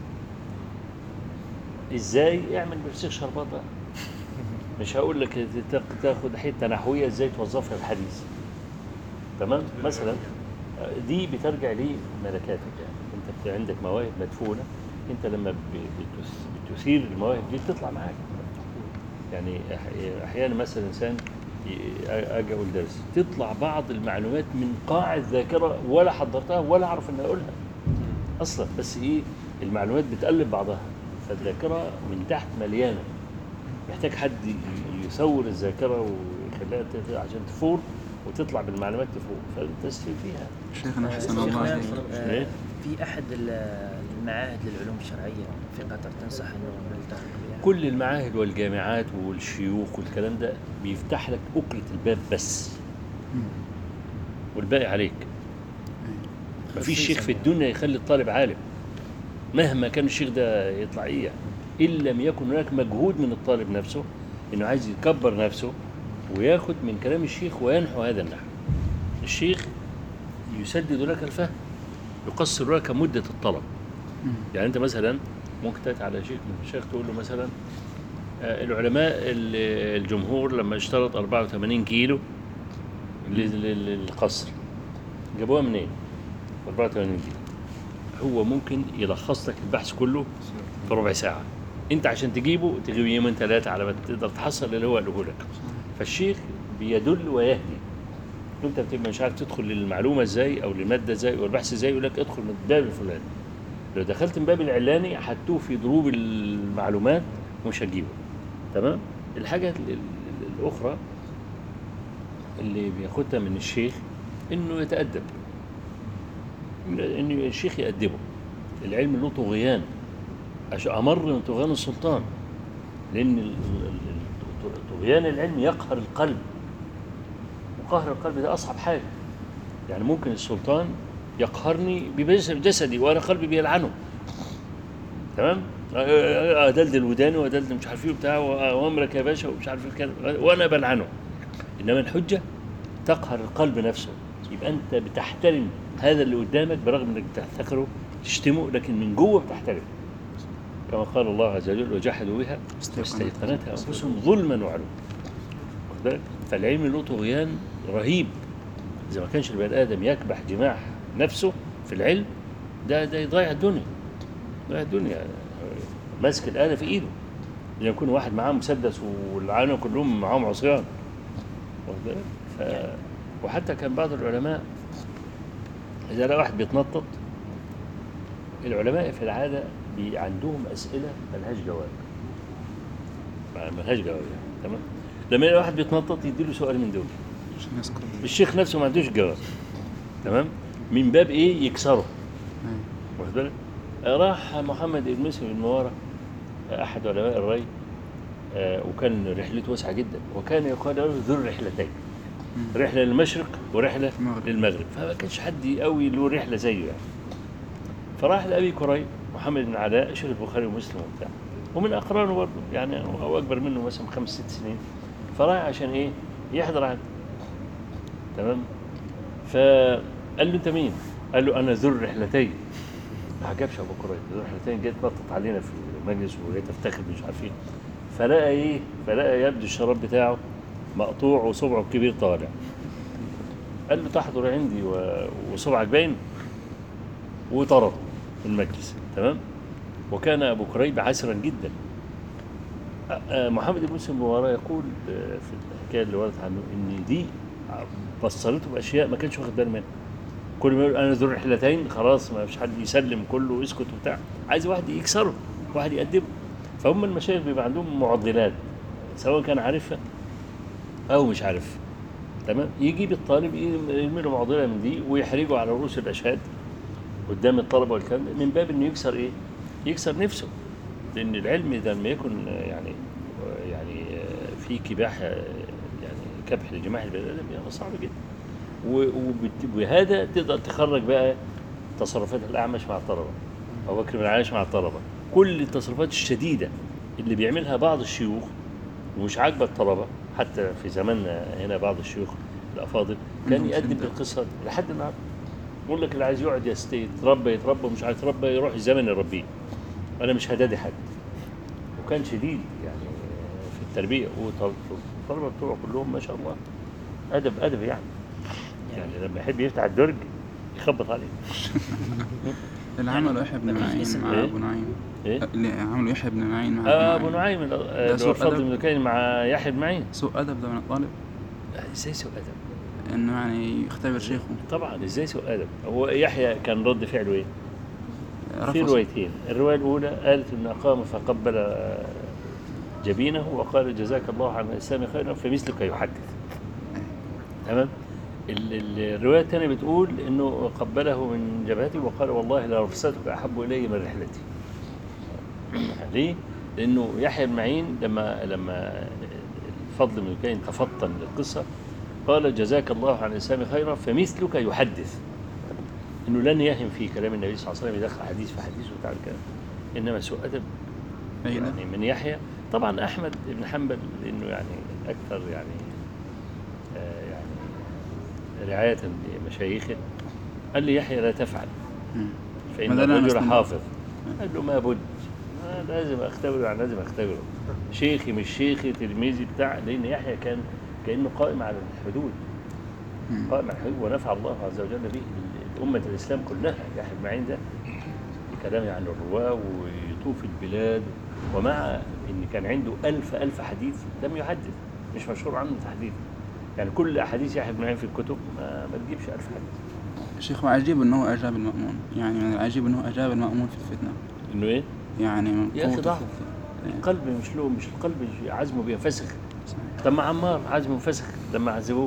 ازاي اعمل بفسيخ شربات بقى مش هقول لك تاخ- تاخد حته نحويه ازاي توظفها في الحديث تمام مثلا آه، دي بترجع لملكاتك يعني انت بت- عندك مواهب مدفونه انت لما ب- بتس- بتثير المواهب دي بتطلع معاك يعني أح- احيانا مثلا انسان ي- اجي اقول درس تطلع بعض المعلومات من قاع الذاكره ولا حضرتها ولا اعرف ان اقولها اصلا بس ايه المعلومات بتقلب بعضها فالذاكره من تحت مليانه محتاج حد ي- يثور الذاكره ويخليها ت- عشان تفور وتطلع بالمعلومات تفوق فالتسليم فيها شيخنا حسن شيخنا، الله آه، إيه؟ في احد ال- المعاهد للعلوم الشرعيه في قطر تنصح انه نلتحق بها كل المعاهد والجامعات والشيوخ والكلام ده بيفتح لك أكرة الباب بس والباقي عليك مفيش شيخ في الدنيا يخلي الطالب عالم مهما كان الشيخ ده يطلع ايه يعني ان لم يكن هناك مجهود من الطالب نفسه انه عايز يكبر نفسه وياخد من كلام الشيخ وينحو هذا النحو الشيخ يسدد لك الفهم يقصر لك مدة الطلب يعني انت مثلا ممكن تاتي على شيخ من الشيخ تقول له مثلا آه، العلماء ال- الجمهور لما اشترط 84 كيلو لل- لل- للقصر جابوها منين؟ 84 كيلو هو ممكن يلخص لك البحث كله في ربع ساعة انت عشان تجيبه تجيب يومين ثلاثة على ما تقدر تحصل اللي هو قاله لك فالشيخ بيدل ويهدي انت بتبقى مش عارف تدخل للمعلومة ازاي او للمادة ازاي او البحث ازاي يقول لك ادخل من الباب الفلاني لو دخلت من باب العلاني هتوه في ضروب المعلومات ومش هتجيبه تمام الحاجة ال- ال- الأخرى اللي بياخدها من الشيخ إنه يتأدب إن الشيخ يأدبه العلم له طغيان أش- أمر من طغيان السلطان لأن ال- ال- ال- طغيان العلم يقهر القلب وقهر القلب ده أصعب حاجة يعني ممكن السلطان يقهرني بجس- بجسدي وأنا قلبي بيلعنه تمام أدلدل وداني وأدلدل مش عارف إيه وبتاع وأمرك يا باشا ومش عارف إيه الكلام وأنا بلعنه إنما الحجة تقهر القلب نفسه يبقى أنت بتحترم هذا اللي قدامك برغم إنك بتحتقره تشتمه لكن من جوه بتحترم كما قال الله عز وجل وجحدوا بها واستيقنتها أنفسهم ظلما وعلوا واخد بالك؟ فالعلم له طغيان رهيب إذا ما كانش البني آدم يكبح جماح نفسه في العلم ده ده يضيع الدنيا يضيع الدنيا ماسك الآلة في إيده إذا يكون واحد معاه مسدس والعالم كلهم معاهم عصيان واخد بالك؟ ف... وحتى كان بعض العلماء إذا لقى واحد بيتنطط العلماء في العادة بي عندهم أسئلة ملهاش جواب ما- ملهاش جواب يعني تمام لما يلاقي واحد بيتنطط يديله سؤال من دول عشان يسكت الشيخ نفسه ما عندوش جواب تمام من باب ايه يكسره أيوة. واخد بالك راح محمد بن مسلم المبارك احد علماء الري آه، وكان رحلته واسعه جدا وكان يقال له ذو الرحلتين رحله للمشرق ورحله المغرب. للمغرب فما كانش حد قوي له رحله زيه يعني فراح لابي كريب محمد بن علاء شيخ البخاري ومسلم وبتاع ومن اقرانه برضه يعني هو اكبر منه مثلا خمس ست سنين فراح عشان ايه يحضر عنده تمام فقال له انت مين؟ قال له انا ذو الرحلتين ما عجبش ابو كريم ذو الرحلتين جاي تنطط علينا في المجلس وجاي تفتخر مش عارف ايه فلقى ايه؟ فلقى يبدو الشراب بتاعه مقطوع وصبعه الكبير طالع قال له تحضر عندي و- وصبعك باين وطرد المجلس تمام وكان ابو كريب عسرا جدا أ- أ- محمد بن مسلم وراه يقول آه، في الحكايه اللي وردت عنه ان دي بصرته باشياء ما كانش واخد باله منها كل ما يقول انا ذو الرحلتين خلاص ما فيش حد يسلم كله ويسكت وبتاع عايز واحد يكسره واحد يقدمه فهم المشايخ بيبقى عندهم معضلات سواء كان عارفها او مش عارفها تمام يجيب الطالب يرمي له معضله من دي ويحرجه على رؤوس الاشهاد قدام الطلبه والكلام ده من باب انه يكسر ايه؟ يكسر نفسه لان العلم اذا لم يكن آه، يعني آه، يعني آه، في كباح آه، يعني كبح لجماح البني ادم يعني صعب جدا و- وبت- وهذا تقدر تخرج بقى تصرفات الاعمش مع الطلبه ابو بكر بن عايش مع الطلبه كل التصرفات الشديده اللي بيعملها بعض الشيوخ ومش عاجبه الطلبه حتى في زماننا هنا بعض الشيوخ الافاضل كان عندهم يقدم شدة. بالقصه لحد النهارده يقول لك اللي عايز يقعد يست- يتربى يتربى مش عايز يتربى يروح الزمن يربيه انا مش هدادي حد وكان شديد يعني في التربيه والطلبه بتوعه كلهم ما شاء الله ادب ادب يعني يعني لما يحب يفتح الدرج يخبط عليه اللي عمله يحيى بن ما فيش معين اسم مع إيه؟ ابو نعيم ايه اللي عمله يحيى بن معين مع آه ابو نعيم ال- آه، اللي سوء هو الفضل أدب. بن كاين مع يحيى بن معين سوء ادب ده من الطالب آه، ازاي سوء ادب انه يعني يختبر شيخه طبعا ازاي سوء ادب هو يحيى كان رد فعله ايه في رفض روايتين الروايه الاولى قالت ان قام فقبل آه، جبينه وقال جزاك الله عن الاسلام خيرا فمثلك يحدث تمام ال- ال- الروايه الثانيه بتقول انه قبله من جبهته وقال والله لرفستك احب الي من رحلتي ليه؟ لانه يحيى بن معين لما لما الفضل بن كاين تفطن للقصه قال جزاك الله عن الاسلام خيرا فمثلك يحدث انه لن يهم في كلام النبي صلى الله عليه وسلم يدخل حديث في حديث وبتاع الكلام انما سوء ادب أي ده. يعني من يحيى طبعا احمد بن حنبل لانه يعني اكثر يعني آه يعني رعايه لمشايخه قال لي يحيى لا تفعل مم. فان ما ده اللي أنا الرجل مستنيه. حافظ قال له ما بد آه لازم اختبره يعني لازم اختبره شيخي مش شيخي تلميذي بتاع لان يحيى كان كانه قائم على الحدود مم. قائم على الحدود ونفع الله عز وجل به أمة الإسلام كلها يحيى بن معين ده كلامي عن الرواة ويطوف البلاد ومع إن كان عنده ألف ألف حديث لم يحدث مش مشهور عنه تحديث يعني كل أحاديث يحيى بن معين في الكتب ما, ما تجيبش ألف حديث الشيخ وعجيب انه اجاب المأمون يعني من العجيب انه اجاب المأمون في الفتنه إنه إيه؟ يعني من يا أخي قوة ضعف الفتنة. القلب مش له مش القلب عزمه بينفسخ صحيح. طب ما عمار عزمه انفسخ لما عذبوه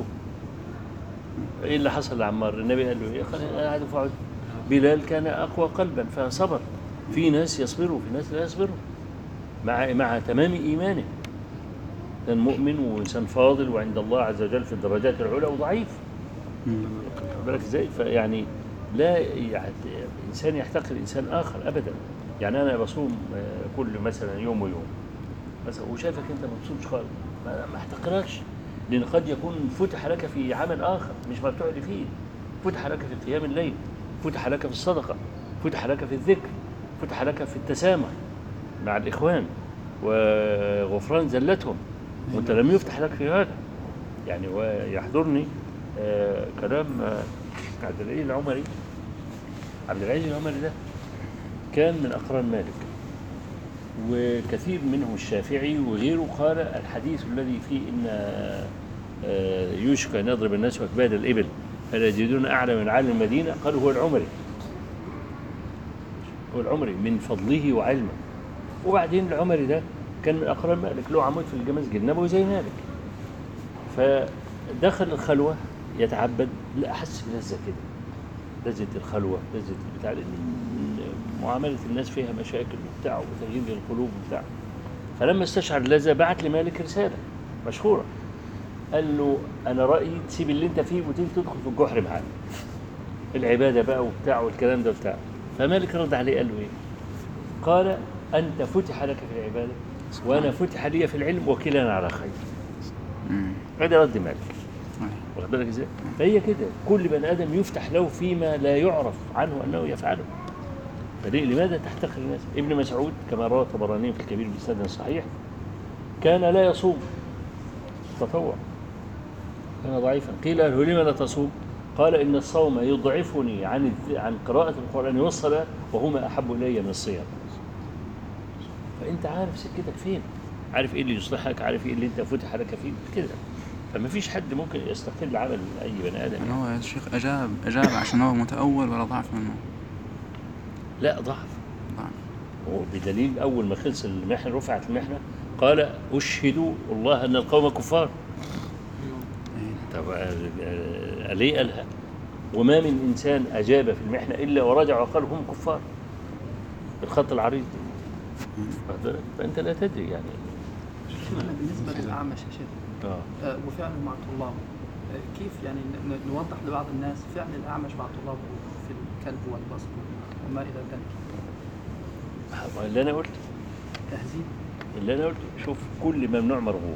ايه اللي حصل لعمار النبي قال له ايه قال قاعد فعد بلال كان اقوى قلبا فصبر في ناس يصبروا في ناس لا يصبروا مع مع تمام ايمانه كان مؤمن وانسان فاضل وعند الله عز وجل في الدرجات العلى وضعيف مم. واخد بالك ازاي فيعني لا يعني انسان يحتقر انسان اخر ابدا يعني انا بصوم آه، كل مثلا يوم ويوم مثلا وشايفك انت ما بتصومش خالص ما ما احتقركش لان قد يكون فتح لك في عمل اخر مش مفتوح لي فيه فتح لك في قيام الليل فتح لك في الصدقه فتح لك في الذكر فتح لك في التسامح مع الاخوان وغفران زلتهم وانت لم يفتح لك في هذا يعني ويحضرني آه كلام آه عبد العزيز العمري عبد العزيز العمري ده كان من اقران مالك وكثير منهم الشافعي وغيره قال الحديث الذي فيه ان آه، يوشك ان يضرب الناس اكباد الابل هل يجدون أعلى من عالم المدينة قالوا هو العمري هو العمري من فضله وعلمه وبعدين العمري ده كان من أقران مالك له عمود في المسجد النبوي زي مالك فدخل الخلوة يتعبد لا أحس بلذة كده لذة الخلوة لذة بتاع معاملة الناس فيها مشاكل وبتاع وتغيير القلوب وبتاع فلما استشعر اللذة بعت لمالك رسالة مشهورة قال له أنا رأيي تسيب اللي أنت فيه وتيجي تدخل في الجحر معانا العبادة بقى وبتاع والكلام ده وبتاع فمالك رد عليه قال له إيه؟ قال أنت فتح لك في العبادة وأنا فتح لي في العلم وكلنا على خير مم. هذا رد مالك صحيح. واخد بالك ازاي؟ فهي كده كل بني ادم يفتح له فيما لا يعرف عنه انه يفعله. فليه لماذا تحتقر الناس؟ ابن مسعود كما روى الطبراني في الكبير بسند صحيح كان لا يصوم تطوع كان ضعيفا قيل له لم لا تصوم؟ قال ان الصوم يضعفني عن الذ- عن قراءة القرآن والصلاة وهما احب الي من الصيام. فانت عارف سكتك فين؟ عارف ايه اللي يصلحك؟ عارف ايه اللي انت فتح لك فيه؟ كده. فما فيش حد ممكن يستقل عمل اي بني ادم يعني يعني. هو يا شيخ أجاب أجاب عشان هو متأول ولا ضعف منه لا ضعف ضعف وبدليل اول ما خلص المحنه رفعت المحنه قال اشهدوا الله ان القوم كفار إيه. طب آه، آه، ليه قالها وما من انسان اجاب في المحنه الا ورجع وقال هم كفار بالخط العريض واخد بالك؟ فانت لا تدري يعني شيخنا بالنسبة للأعمش يا شيخ اه آه، وفعله مع طلابه آه، كيف يعني ن- ن- نوضح لبعض الناس فعل الأعمش مع طلابه في الكلب والبصر وما إلى ذلك ما اللي انا قلت تهذيب اللي انا قلته شوف كل ممنوع مرغوب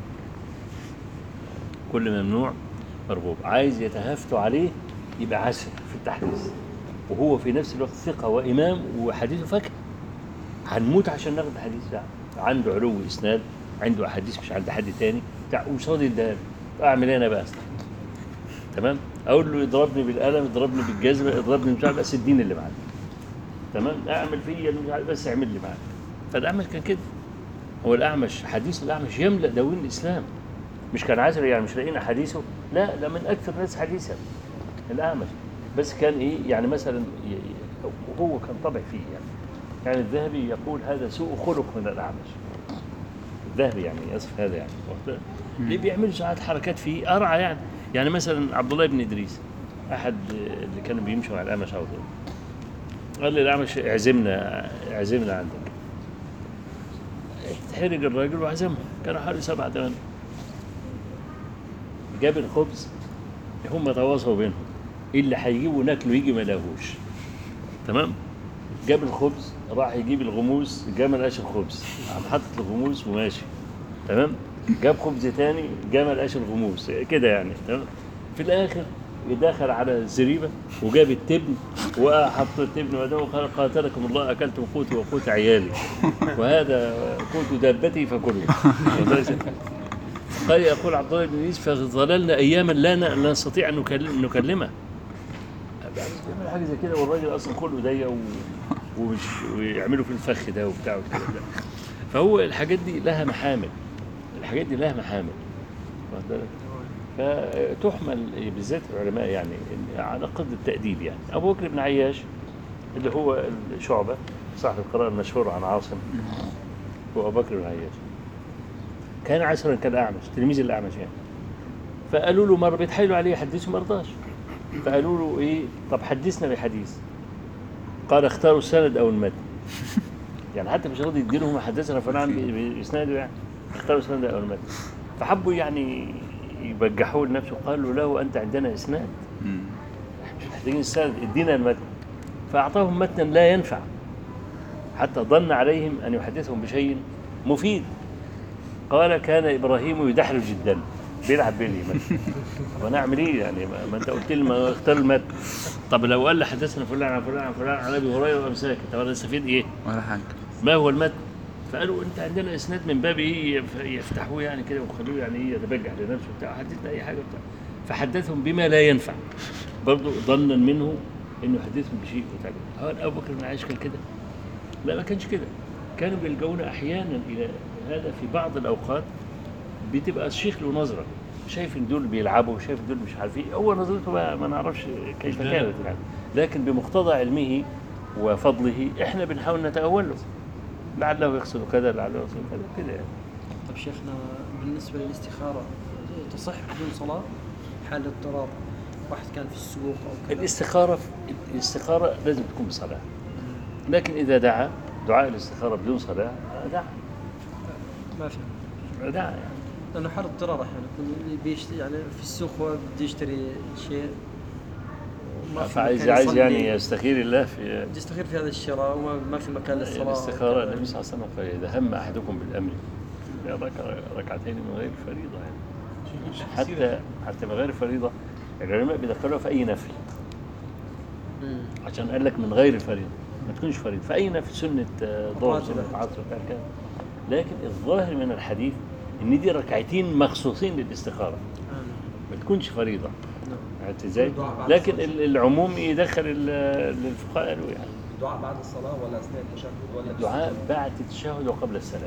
كل ممنوع مرغوب عايز يتهافتوا عليه يبقى عسر في التحديث وهو في نفس الوقت ثقة وإمام وحديثه فاكهة هنموت عشان ناخد الحديث ده عنده علو إسناد عنده أحاديث مش عند حد تاني بتاع وصاد الدهب أعمل إيه أنا بقى تمام أقول له اضربني بالقلم اضربني بالجزمة اضربني مش عارف بس اديني اللي معاك تمام اعمل فيا اللي مش عارف بس اعمل لي معاك فالأعمش كان كده هو الأعمش حديث الأعمش يملأ دواوين الإسلام مش كان عازر يعني مش لاقيين حديثه لا ده من أكثر الناس حديثا الأعمش بس كان إيه يعني مثلا ي- ي- وهو كان طبع فيه يعني يعني الذهبي يقول هذا سوء خلق من الأعمش الذهبي يعني يصف هذا يعني واخد بالك؟ ليه بيعملوا ساعات حركات فيه أرعى يعني يعني مثلا عبد الله بن إدريس أحد اللي كانوا بيمشوا مع الأعمش على طول قال لي الأعمش اعزمنا اعزمنا عندك اتحرج الراجل وعزمه كانوا حوالي سبعة ثمانية جاب الخبز هم تواصوا بينهم اللي هيجيبه ناكله يجي ما لاهوش تمام جاب الخبز راح يجيب الغموس جه ما لقاش الخبز قام حاطط الغموس وماشي تمام جاب خبز تاني جه ما لقاش الغموس كده يعني تمام في الاخر دخل على الزريبه وجاب التبن وحط التبن وده وقال قاتلكم الله اكلتم قوتي وقوت عيالي وهذا قوت دابتي فكلوا قال يقول عبد الله بن ادريس فظللنا اياما لا ن- لا نستطيع ان نكلم نكلمه بيعمل حاجه زي كده والراجل اصلا كله ضيق و... ومش ويعملوا في الفخ ده وبتاع والكلام ده فهو الحاجات دي لها محامل الحاجات دي لها محامل واخد بالك؟ فتحمل بالذات العلماء يعني إن- على قدر التأديب يعني أبو بكر بن عياش اللي هو الشعبة صاحب القراءة المشهور عن عاصم هو أبو بكر بن عياش كان عسرا كالأعمش تلميذ الأعمش يعني فقالوا له مرة بيتحايلوا عليه يحدثه ما رضاش فقالوا له إيه طب حدثنا بحديث قال اختاروا السند أو المتن يعني حتى مش راضي يديلهم حدثنا فلان ب- بإسناده يعني اختاروا السند أو المتن فحبوا يعني يبجحوه لنفسه قالوا له أنت عندنا إسناد مم. مش محتاجين السند ادينا المتن فأعطاهم متنا لا ينفع حتى ظن عليهم أن يحدثهم بشيء مفيد قال كان إبراهيم يدحرج جدا بيلعب بيلي مثلا طب انا اعمل ايه يعني ما ما انت قلت لي ما اختار المتن طب لو قال لي حدثنا فلان عن فلان عن فلان عن ابي هريره وام ساكت طب انا استفيد ايه؟ ولا حاجة ما هو المتن؟ فقالوا انت عندنا اسناد من باب ايه يف- يفتحوه يعني كده ويخلوه يعني ايه يتبجح لنفسه بتاع حدثنا اي حاجه بتاع فحدثهم بما لا ينفع برضه ظنا منه انه يحدثهم بشيء وبتاع هو ابو بكر بن عائشه كان كده؟ لا ما كانش كده كانوا بيلجؤون احيانا الى هذا في بعض الاوقات بتبقى الشيخ له نظره شايف ان دول بيلعبوا شايف دول مش عارف ايه هو نظرته بقى ما نعرفش كيف لا. كانت يعني لكن بمقتضى علمه وفضله احنا بنحاول نتأوله لعله يقصد كذا لعله يقصد كذا كده يعني طيب شيخنا بالنسبة للاستخارة تصح بدون صلاة حال اضطرار واحد كان في السوق أو كذا الاستخارة الاستخارة لازم تكون بصلاة لكن إذا دعا دعاء الاستخارة بدون صلاة دعا ما فهم دعا يعني لأنه حال اضطرار أحيانا يكون اللي بيشتري يعني في السوق هو بده يشتري شيء وما في فعايز مكان عايز يصلي. يعني يستخير الله في بده يستخير في هذا الشراء وما ما في مكان للصلاة الاستخارة وكذا. النبي صلى الله عليه وسلم قال إذا هم أحدكم بالأمر فليركع ركعتين من غير فريضة يعني حتى حتى من غير فريضة العلماء بيدخلوها في أي نفل مم. عشان قال لك من غير الفريضة ما تكونش فريضة في أي نفل سنة آه، ظهر راتبة. سنة عصر بتاع كده لكن الظاهر من الحديث إن دي ركعتين مخصوصين للاستخارة آه، نعم. ما تكونش فريضة نعم. عرفت ازاي؟ الدعاء بعد لكن الصلاة. ال- العموم يدخل ال- اللي الفقهاء قالوا يعني الدعاء بعد الصلاة ولا أثناء التشهد ولا في الدعاء السجود؟ بعد التشهد وقبل السلام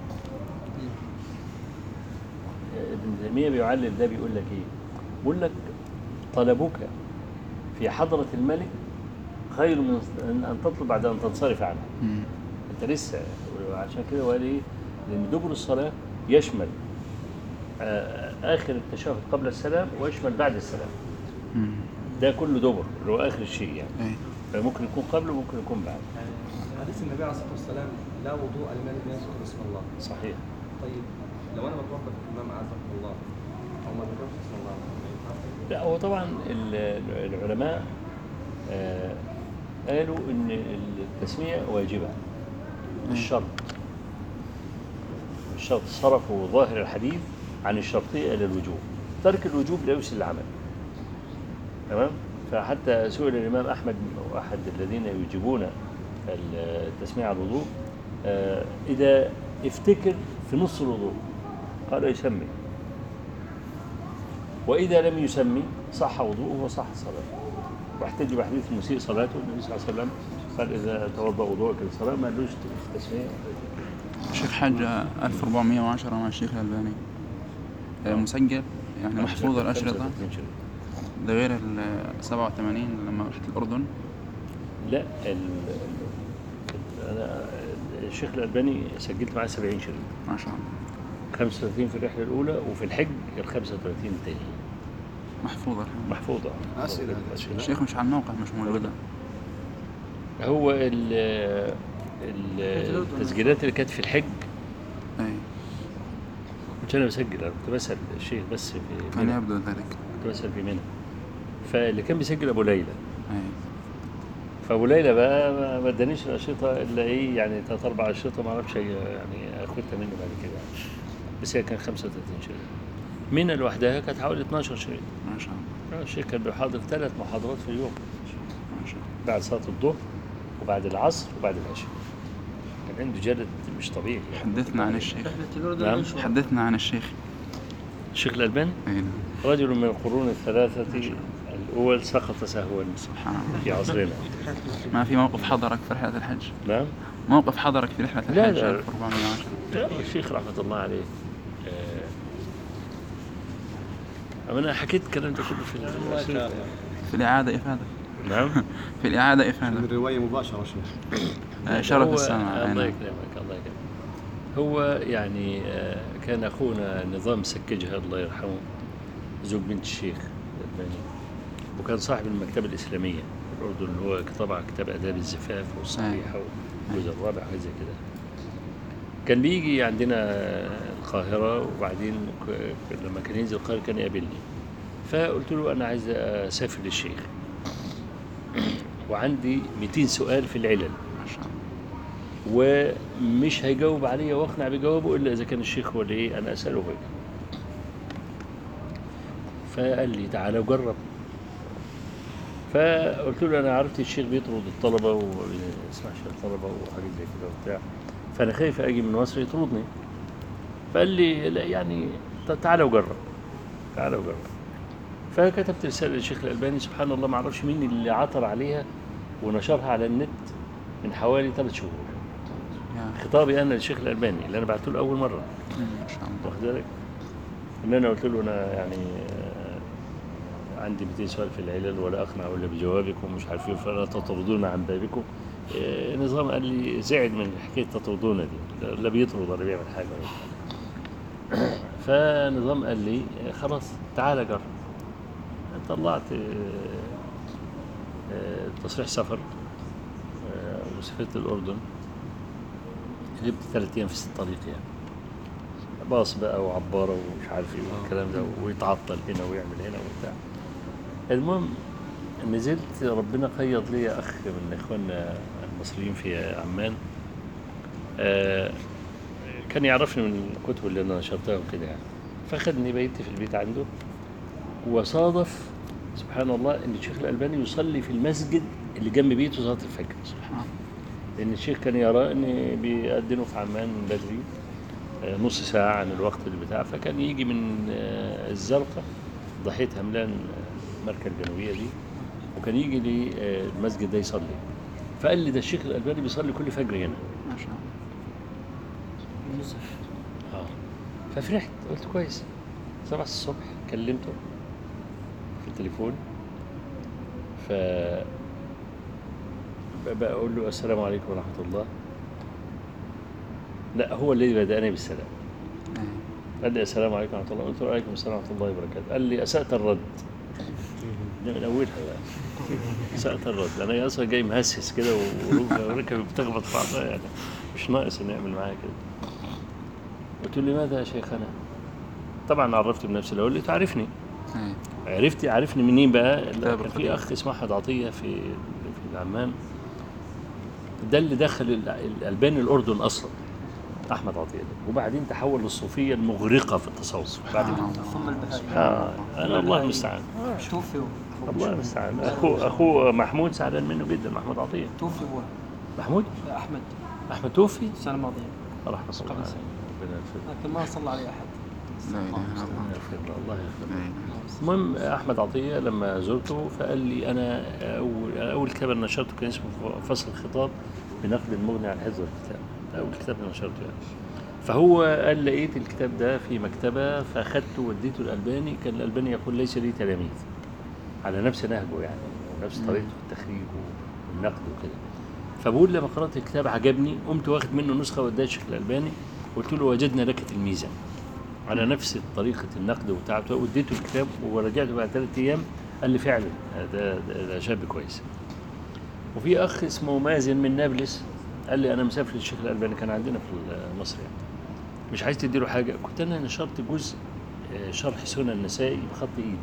ابن تيمية بيعلل ده بيقول لك ايه؟ بيقول لك طلبك في حضرة الملك خير من ان أن تطلب بعد ان تنصرف عنه مم. انت لسه عشان كده هو قال ايه؟ لان دبر الصلاة يشمل آه، اخر التشهد قبل السلام ويشمل بعد السلام مم. ده كله دبر اللي هو اخر الشيء يعني أي. فممكن يكون قبله وممكن يكون بعد يعني حديث النبي عليه الصلاة والسلام لا وضوء لمن لم يذكر اسم الله صحيح طيب لو أنا بتوقف الإمام أعزكم الله أو ما ذكرش اسم الله ما ينفعش؟ لا هو طبعا ال- العلماء آه، قالوا ان التسميه واجبه مش شرط مش شرط صرفوا ظاهر الحديث عن الشرطيه الى الوجوب ترك الوجوب لا يفسد العمل تمام فحتى سئل الامام احمد واحد الذين يجيبون التسميه على الوضوء آه، اذا افتكر في نص الوضوء قال يسمي وإذا لم يسمي صح وضوءه وصح صلاته واحتج بحديث المسيء صلاته النبي صلى الله عليه وسلم قال إذا توضأ وضوءك للصلاة ما لوش تسمية الشيخ حج 1410 مع الشيخ الألباني آه، مسجل يعني محفوظ الأشرطة 35 شريط. ده غير ال 87 لما رحت الأردن لا ال... ال- أنا الشيخ الألباني سجلت معاه 70 شريط ما شاء الله 35 في الرحلة الأولى وفي الحج ال 35 التاني محفوظة الحمد لله. محفوظة أسئلة. الشيخ مش على الموقع مش موجودة هو ال ال- التسجيلات اللي كانت في الحج أي كنت انا بسجل انا كنت بسال الشيخ بس في كان منى. يبدو ذلك كنت بسال في منى فاللي كان بيسجل ابو ليلى أي فابو ليلى بقى ما- ما ادانيش الاشرطه الا ايه يعني ثلاث اربع اشرطه ما اعرفش يعني اخدتها منه بعد كده يعني. بس هي كان 35 شريط منى لوحدها كانت حوالي 12 شريط ما شاء الله الشيخ كان بيحاضر ثلاث محاضرات في اليوم ما شاء الله بعد صلاه الظهر وبعد العصر وبعد العشاء كان عنده جلد مش طبيعي يعني. حدثنا عن الشيخ رحلة الأردن نعم. من شهر. حدثنا عن الشيخ الشيخ الألباني أي نعم رجل من القرون الثلاثة الأول سقط سهوا سبحان الله في عصرنا ما في موقف حضرك في رحلة الحج نعم موقف حضرك في رحلة لا، الحج لا. 1410 لا، الشيخ رحمة الله عليه آه، أنا حكيت الكلام ده كله في الشيخ في الإعادة إفادة نعم في الإعادة من إفادة الرواية مباشرة شيخ آه، شرف هو- السمع أي الله نعم. يكرمك الله يكرمك هو يعني آه، كان أخونا نظام سكجها الله يرحمه زوج بنت الشيخ الألباني وكان صاحب المكتبة الإسلامية في الأردن اللي هو طبع كتاب آداب الزفاف والصحيحة والجزء الرابع وحاجة زي كده كان بيجي عندنا القاهرة وبعدين ك- لما كان ينزل القاهرة كان يقابلني فقلت له أنا عايز أسافر للشيخ وعندي 200 سؤال في العلل ما شاء الله ومش هيجاوب عليا واقنع بجوابه الا اذا كان الشيخ هو اللي ايه انا اساله هو فقال لي تعالى وجرب فقلت له انا عرفت الشيخ بيطرد الطلبه وما بيسمعش الطلبه وحاجات زي كده وبتاع فانا خايف اجي من مصر يطردني فقال لي لا يعني ت- تعالى وجرب تعالى وجرب فكتبت رساله للشيخ الالباني سبحان الله ما اعرفش مين اللي عثر عليها ونشرها على النت من حوالي ثلاث شهور يا خطابي انا للشيخ الالباني اللي انا بعته له اول مره ما شاء الله واخد بالك ان انا قلت له انا يعني آه، عندي 200 سؤال في العلل ولا اقنع الا بجوابكم مش عارف ايه فلا تطردون عن بابكم آه، نظام قال لي زعل من حكايه تطردون دي لا- لا بيطرد ولا بيعمل حاجه ولا بتاع. فنظام قال لي آه، خلاص تعالى جرب طلعت آه، آه، تصريح سفر آه، وسافرت الاردن غبت ثلاث ايام في الطريق يعني باص بقى وعباره ومش عارف ايه والكلام ده ويتعطل هنا ويعمل هنا وبتاع المهم نزلت ربنا قيض لي اخ من اخواننا المصريين في عمان آه، كان يعرفني من الكتب اللي انا نشرتها وكده يعني فخدني بيتي في البيت عنده وصادف سبحان الله ان الشيخ الالباني يصلي في المسجد اللي جنب بيته صلاه الفجر سبحان لان الشيخ كان يرى ان بيأذنوا في عمان من بدري آه، نص ساعه عن الوقت اللي بتاع فكان يجي من آه، الزرقاء ضحيه هملان آه، المركز الجنوبيه دي وكان يجي لي آه، المسجد ده يصلي فقال لي ده الشيخ الالباني بيصلي كل فجر هنا ما شاء الله يوسف اه ففرحت قلت كويس سبعة الصبح كلمته في التليفون ف ب- بقول له السلام عليكم ورحمة الله لا هو الذي بدأني بالسلام قال لي السلام عليكم ورحمة الله قلت له وعليكم السلام ورحمة الله وبركاته قال لي أسأت الرد ده من أولها بقى أسأت الرد أنا أصلا جاي مهسس كده وركبي بتخبط في بعضها يعني مش ناقص إني أعمل معايا كده قلت له لماذا يا شيخنا؟ طبعا عرفت بنفسي الاول لقيته عارفني أي. عرفت عارفني منين بقى؟ كتاب كان في القديم. اخ اسمه احمد عطيه في في العمان ده اللي دخل ال- الالباني الاردن اصلا احمد عطيه ده وبعدين تحول للصوفيه المغرقه في التصوف بعد كده ثم البهائي آه انا الله المستعان توفي هو. الله المستعان اخوه اخوه محمود زعلان منه جدا محمود عطيه توفي هو محمود احمد احمد توفي السنه الماضيه رحمه الله قبل عليه سنة. ربنا يغفر لكن ما صلى عليه احد لا اله الا الله الله يغفر له الله يغفر له لا إله. المهم احمد عطيه لما زرته فقال لي انا اول اول كتاب انا نشرته كان اسمه فصل الخطاب بنقد المغني عن حفظ الكتاب ده اول كتاب انا نشرته يعني فهو قال لقيت الكتاب ده في مكتبه فاخدته وديته الالباني كان الالباني يقول ليس لي تلاميذ على نفس نهجه يعني ونفس طريقته في التخريج والنقد وكده فبقول لما قرات الكتاب عجبني قمت واخد منه نسخه وديها الشيخ الالباني قلت له وجدنا لك تلميذا على نفس طريقه النقد وبتاعته واديته الكتاب ورجعته بعد ثلاث ايام قال لي فعلا ده, ده, ده شاب كويس وفي اخ اسمه مازن من نابلس قال لي انا مسافر للشيخ الالباني كان عندنا في مصر يعني مش عايز تديله حاجه كنت انا نشرت جزء آه، شرح سنن النسائي بخط ايدي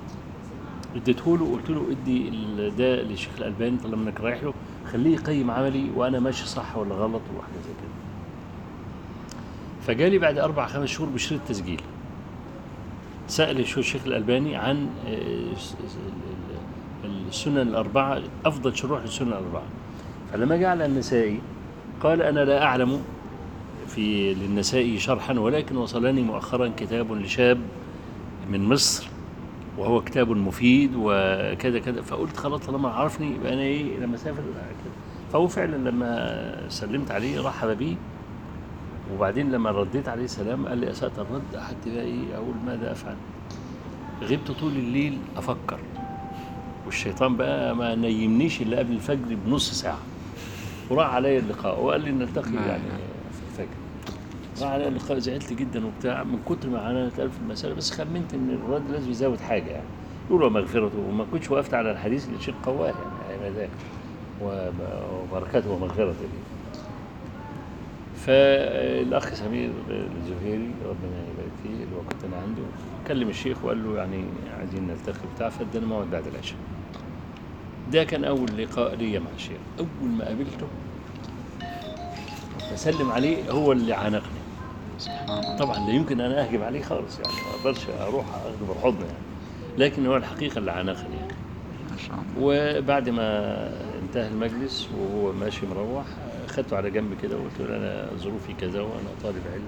اديته له قلت له ادي ال- ده للشيخ الالباني طالما انك رايح له خليه يقيم عملي وانا ماشي صح ولا غلط وحاجه زي كده فجالي بعد اربع خمس شهور بشريط تسجيل سال شو الشيخ الالباني عن آه، س- س- ال- ال- السنن الاربعه افضل شروح للسنن الاربعه فلما جاء على النسائي قال انا لا اعلم في للنسائي شرحا ولكن وصلني مؤخرا كتاب لشاب من مصر وهو كتاب مفيد وكذا كذا فقلت خلاص طالما عرفني يبقى انا ايه لما اسافر كده فهو فعلا لما سلمت عليه رحب بي وبعدين لما رديت عليه سلام قال لي اسات الرد حتى بقى ايه اقول ماذا افعل غبت طول الليل افكر والشيطان بقى ما نيمنيش الا قبل الفجر بنص ساعه وراح عليا اللقاء وقال لي نلتقي لا. يعني في الفجر راح عليا اللقاء زعلت جدا وبتاع من كتر ما انا اتقال في المساله بس خمنت ان الراجل لازم يزود حاجه يعني يقول ومغفرته وما كنتش وقفت على الحديث اللي الشيخ قواه يعني على ذاك وب- وبركاته ومغفرته دي فالاخ سمير الزهيري ربنا يبارك فيه اللي هو كنت انا عنده كلم الشيخ وقال له يعني عايزين نلتقي بتاع فادانا موعد بعد العشاء ده كان اول لقاء ليا مع الشيخ اول ما قابلته بسلم عليه هو اللي عانقني سبحان الله طبعا لا يمكن انا اهجم عليه خالص يعني ما اقدرش اروح اخده بالحضن يعني لكن هو الحقيقه اللي عانقني يعني ما شاء الله وبعد ما انتهى المجلس وهو ماشي مروح خدته على جنب كده وقلت له انا ظروفي كذا وانا طالب علم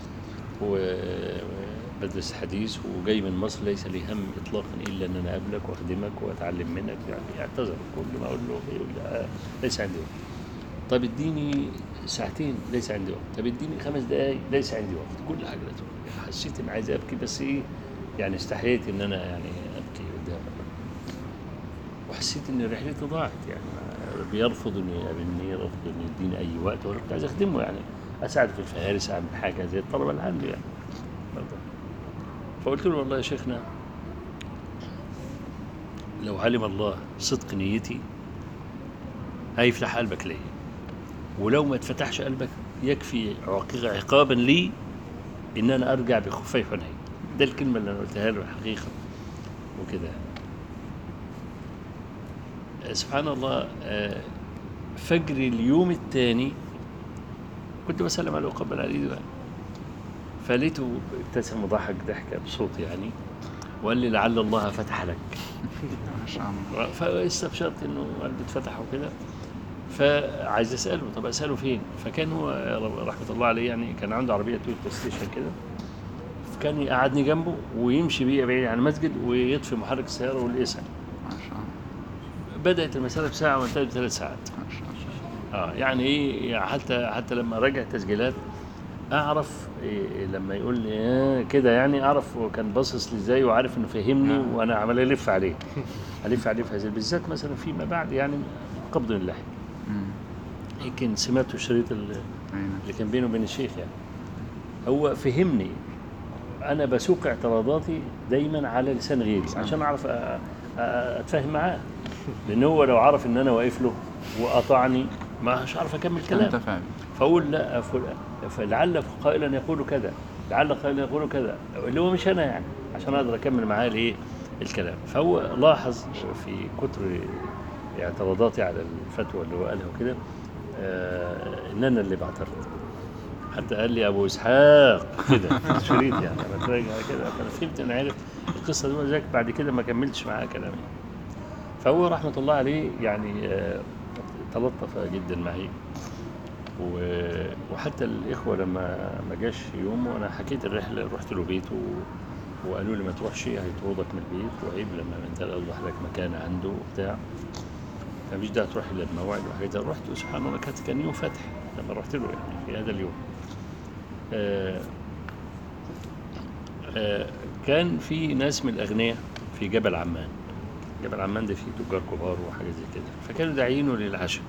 وبدرس حديث وجاي من مصر ليس لي هم اطلاقا الا ان انا اقابلك واخدمك واتعلم منك يعني اعتذر كل ما اقول له يقول لي آه ليس عندي وقت طب اديني ساعتين ليس عندي وقت طب اديني خمس دقايق ليس عندي وقت كل حاجه لازم حسيت اني عايز ابكي بس ايه يعني استحييت ان انا يعني ابكي قدامه وحسيت ان رحلتي ضاعت يعني بيرفض انه يقابلني يرفض انه يديني اي وقت وانا كنت عايز اخدمه يعني اساعده في الفهارس اعمل حاجه زي الطلبه اللي عندي يعني فقلت له والله يا شيخنا لو علم الله صدق نيتي هيفتح قلبك ليا ولو ما اتفتحش قلبك يكفي عق- عقابا لي ان انا ارجع بخفي حنين ده الكلمه اللي انا قلتها له حقيقه وكده آه، سبحان الله آه، فجر اليوم الثاني كنت بسلم عليه وقبل على ايده يعني. فلقيته ابتسم وضحك ضحكه بصوت يعني وقال لي لعل الله فتح لك ما شاء الله فاستبشرت انه قلبي اتفتح وكده فعايز اساله طب اساله فين؟ فكان هو رحمه الله عليه يعني كان عنده عربيه تويوتا ستيشن كده فكان يقعدني جنبه ويمشي بيا بعيد عن المسجد ويطفي محرك السياره والاسم ما شاء الله بدات المساله بساعه وانتهت بثلاث ساعات ما شاء الله اه يعني ايه يعني حتى حتى لما راجع التسجيلات اعرف إيه لما يقول لي آه كده يعني اعرف هو كان باصص لي ازاي وعارف انه فهمني آه. وانا عمال الف عليه الف عليه في هذا بالذات مثلا فيما بعد يعني قبض اللحيه مم. يمكن سمعتوا الشريط اللي أي نعم. اللي كان بينه وبين الشيخ يعني هو فهمني انا بسوق اعتراضاتي دايما على لسان غيري عشان اعرف أ- أ- اتفاهم معاه لان هو لو عرف ان انا واقف له وقطعني مش عارف اكمل كلام أنت فاهم فاقول لا فل- فلعل قائلا يقول كذا لعل قائلا يقول كذا اللي هو مش انا يعني عشان اقدر اكمل معاه الايه الكلام فهو لاحظ في كتر اعتراضاتي على الفتوى اللي هو قالها وكده آه ان انا اللي بعترض حتى قال لي ابو اسحاق كده في الشريط يعني انا راجع كده فانا فهمت انا عارف القصه دي وذاك بعد كده ما كملتش معاه كلامي فهو رحمه الله عليه يعني آه تلطف جدا معي و- وحتى الاخوه لما ما جاش يوم وانا حكيت الرحله رحت له بيته و- وقالوا لي ما تروحش هيطردك من البيت وعيب لما انت اوضح لك مكان عنده وبتاع فمش داعي تروح الا بموعد وحاجات زي- رحت وسبحان الله كانت كان يوم فتح لما رحت له يعني في هذا اليوم آه آه كان في ناس من الاغنياء في جبل عمان جبل عمان ده فيه تجار كبار وحاجات زي كده فكانوا داعيينه للعشاء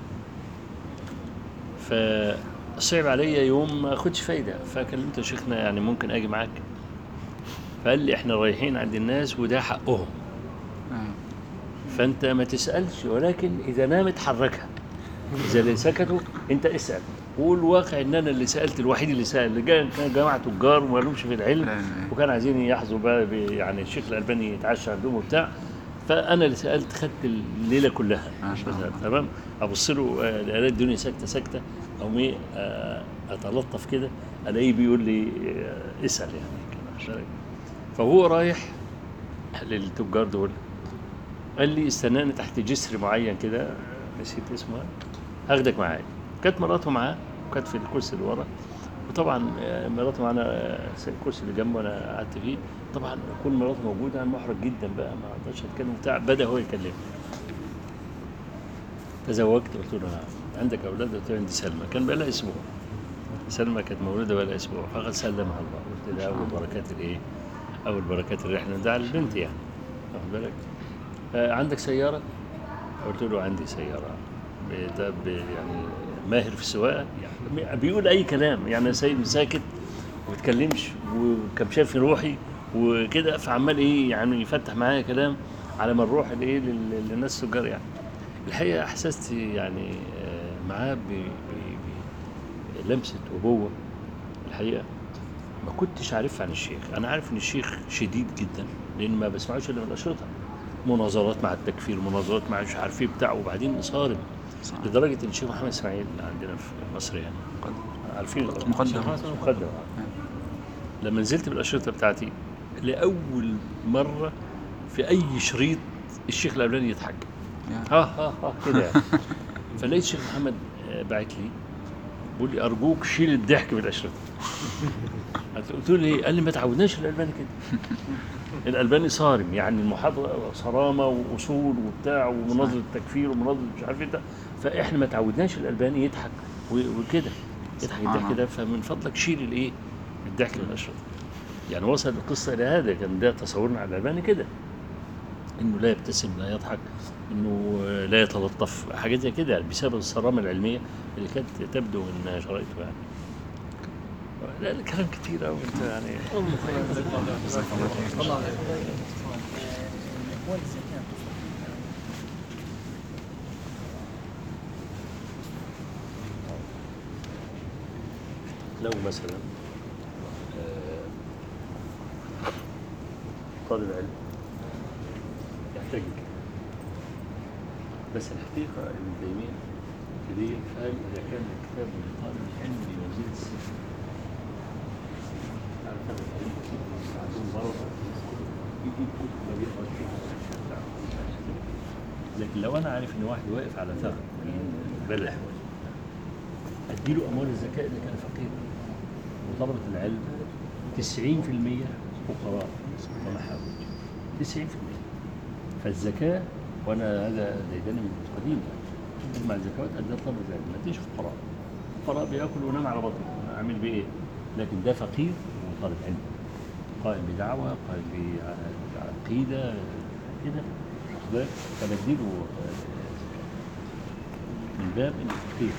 فصعب عليا يوم ما اخدش فايده فكلمته شيخنا يعني ممكن اجي معاك فقال لي احنا رايحين عند الناس وده حقهم آه. فانت ما تسالش ولكن اذا نامت حركها اذا اللي سكتوا انت اسال والواقع ان انا اللي سالت الوحيد اللي سال اللي جا- كان جماعه تجار وما لهمش في العلم لا، لا. وكان عايزين يحظوا بقى ب- يعني الشيخ الالباني يتعشى عندهم وبتاع فانا اللي سالت خدت الليله كلها ما شاء الله. تمام ابص له آه، الاقي الدنيا ساكته ساكته او ايه آه، اتلطف كده الاقيه بيقول لي آه، اسال يعني كده واخد بالك؟ فهو رايح للتجار دول قال لي استناني تحت جسر معين كده نسيت اسمه هاخدك معايا كانت مراته معاه وكانت في الكرسي اللي ورا وطبعا آه، مراته معانا آه، الكرسي اللي جنبه انا قعدت فيه طبعا كون مراته موجوده انا محرج جدا بقى ما اقدرش اتكلم بتاع بدا هو يكلمني تزوجت قلت له نعم عندك اولاد قلت له عندي سلمى كان بقى لها اسبوع سلمى كانت مولوده بقى لها اسبوع فقد سلمها الله قلت ده اول بركات الايه اول بركات الرحله ده على البنت يعني واخد بالك آه، عندك سياره قلت له عندي سياره ب- ده ب- يعني ماهر في السواقه يعني بيقول اي كلام يعني سيد ساكت وما بيتكلمش وكان شايف روحي وكده فعمال ايه يعني يفتح معايا كلام على ما نروح لايه لل- للناس التجار يعني الحقيقه احسست يعني آه، معاه ب- ب- بلمسه ابوه الحقيقه ما كنتش عارفها عن الشيخ انا عارف ان الشيخ شديد جدا لان ما بسمعوش الا من الاشرطه مناظرات مع التكفير مناظرات مع مش عارف ايه بتاع وبعدين صارم صح. لدرجه ان الشيخ محمد اسماعيل اللي عندنا في مصر يعني عارفين مقدم. الشيخ محمد إسماعيل مقدم لما نزلت بالاشرطه بتاعتي لاول مره في اي شريط الشيخ الاولاني يضحك يا. ها ها ها كده يعني فلقيت الشيخ محمد آه، باعت لي بيقول لي ارجوك شيل الضحك من الاشرطه قلت له ليه؟ قال لي ما تعودناش الالباني كده الالباني صارم يعني المحاضره صرامه واصول وبتاع ومناظره التكفير ومناظره مش عارف ايه ده فاحنا ما تعودناش الالباني يضحك و- وكده يضحك سبحان الضحك ده فمن فضلك شيل الايه الضحك من الاشرطه يعني وصل القصه الى هذا كان ده تصورنا على الالباني كده انه لا يبتسم لا يضحك انه لا يتلطف حاجات زي كده يعني بسبب الصرامه العلميه اللي كانت تبدو من شرائطه يعني لا الكلام كتير قوي انت يعني الله عليك أموال الزكاة لو مثلا آه، طالب علم يحتاج بس الحقيقة ابن تيمية كبير قال إذا كان الكتاب لطالب العلم بمنزلة السجن عارف هذا الحديث عندهم مرضى يجيب كتب ما بيقراش فيها لكن لو أنا عارف إن واحد واقف على ثغر بلح اديله اموال الزكاه اذا كان فقير وطلبه العلم 90% فقراء ومحاوج 90% فالزكاه وانا هذا زيداني من قديم تجمع الزكوات ادى طلبه العلم ما تديش فقراء فقراء بياكل وينام على بطنه اعمل بيه ايه؟ لكن ده فقير وطالب علم قائم بدعوه قائم بعقيده كده واخد بالك؟ فبديله آه، من باب انه فقير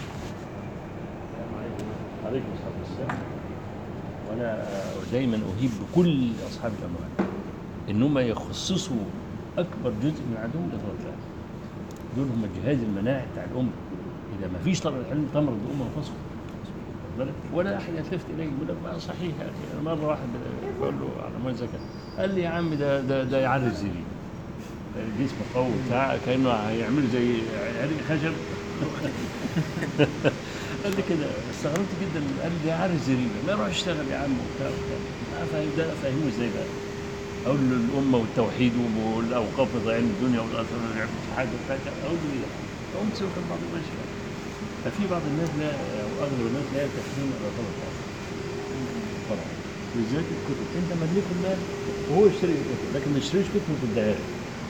عليكم الصلاه والسلام وانا دايما اهيب بكل اصحاب الاموال انهم يخصصوا اكبر جزء من عندهم لطلبه العلم دول هم الجهاز المناعي بتاع الامه اذا ما فيش طلبه علم تمرض الامه وتصفى واخد بالك؟ ولا احد يلتفت اليه يقول لك ما صحيح يا اخي انا مره واحد بقول له على اموال زكاه قال لي يا عم ده ده ده يعرج زريب جسمه قوي بتاع كانه هيعملوا زي عرق خشب قال لي كده استغربت جدا قال لي عارف زريبه ما يروح يشتغل يا عم وبتاع وبتاع ما فاهم ده افهمه ازاي بقى اقول له الامه والتوحيد والاوقاف مضيعين الدنيا والاثر الحاجه بتاعت اقول له ايه اقوم تسوق بعض ماشي ففي بعض الناس لا او اغلب الناس لا يلتفتون الى طلب العلم. طبعا بالذات الكتب انت مدلك المال وهو يشتري الكتب لكن ما يشتريش كتب في الدعايه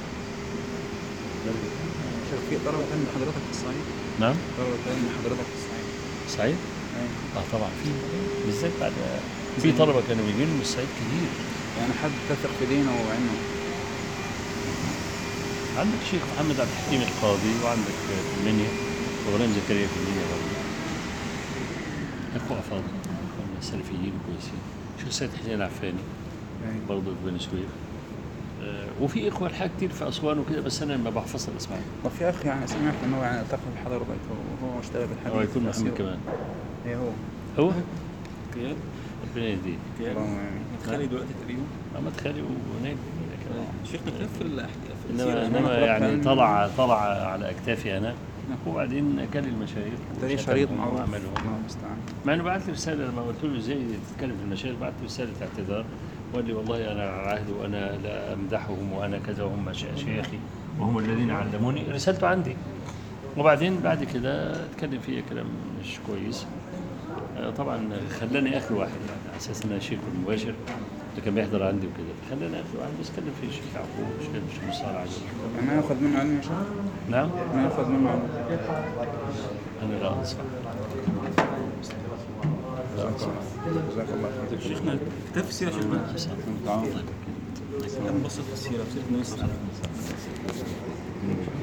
شيخ في طلبة علم حضرتك في الصعيد؟ نعم طلبة علم حضرتك في الصعيد صعيد؟ اه طبعا في بالذات بعد في طلبه كانوا بيجي لهم من الصعيد كتير يعني حد تثق في دينه وعلمه عندك الشيخ محمد عبد الحكيم القاضي وعندك في المنيا ابراهيم زكريا في المنيا برضه اخوه افاضل اخوه سلفيين كويسين شيخ سيد حسين العفاني برضه في بني سويف آه، وفي اخوه الحاج كتير في اسوان وكده بس انا ما بحفظش الاسماء وفي اخ يعني سمعت انه هو يعني التقى بحضرتك وهو اشتغل بالحديث هو يكون في محمد أسيوط. كمان ايه هو هو كياد ربنا يهديه اللهم امين خالي دلوقتي تقريبا محمد خالي ونايل كمان شيخنا كيف في الأحكام في انما السيرة؟ انما طلبت يعني علم. طلع طلع على اكتافي انا وبعدين كان المشايخ ده ليه وشتمهم شريط معروف وعملهم الله المستعان مع انه بعت لي رساله لما قلت له ازاي تتكلم في المشايخ بعت لي رساله اعتذار وقال لي والله انا على عهد وانا لا امدحهم وانا كذا وهم شي- شيخي وهم الذين علموني رسالته عندي وبعدين بعد كده اتكلم فيها كلام مش كويس آه، طبعا خلاني اخر واحد يعني على اساس ان انا شيخ المباشر اللي كان بيحضر عندي وكده خلاني اخر واحد بس اتكلم فيه الشيخ يعقوب الشيخ الشيخ مصطفى عجل يعني ما ياخذ منه علم يا شيخ نعم ما ياخذ منه علم انا لا انصح لا انصح جزاك الله خير شيخنا كتاب في السيرة شيخنا تعال. كم بسيط في السيرة في سيرة النبي صلى الله عليه وسلم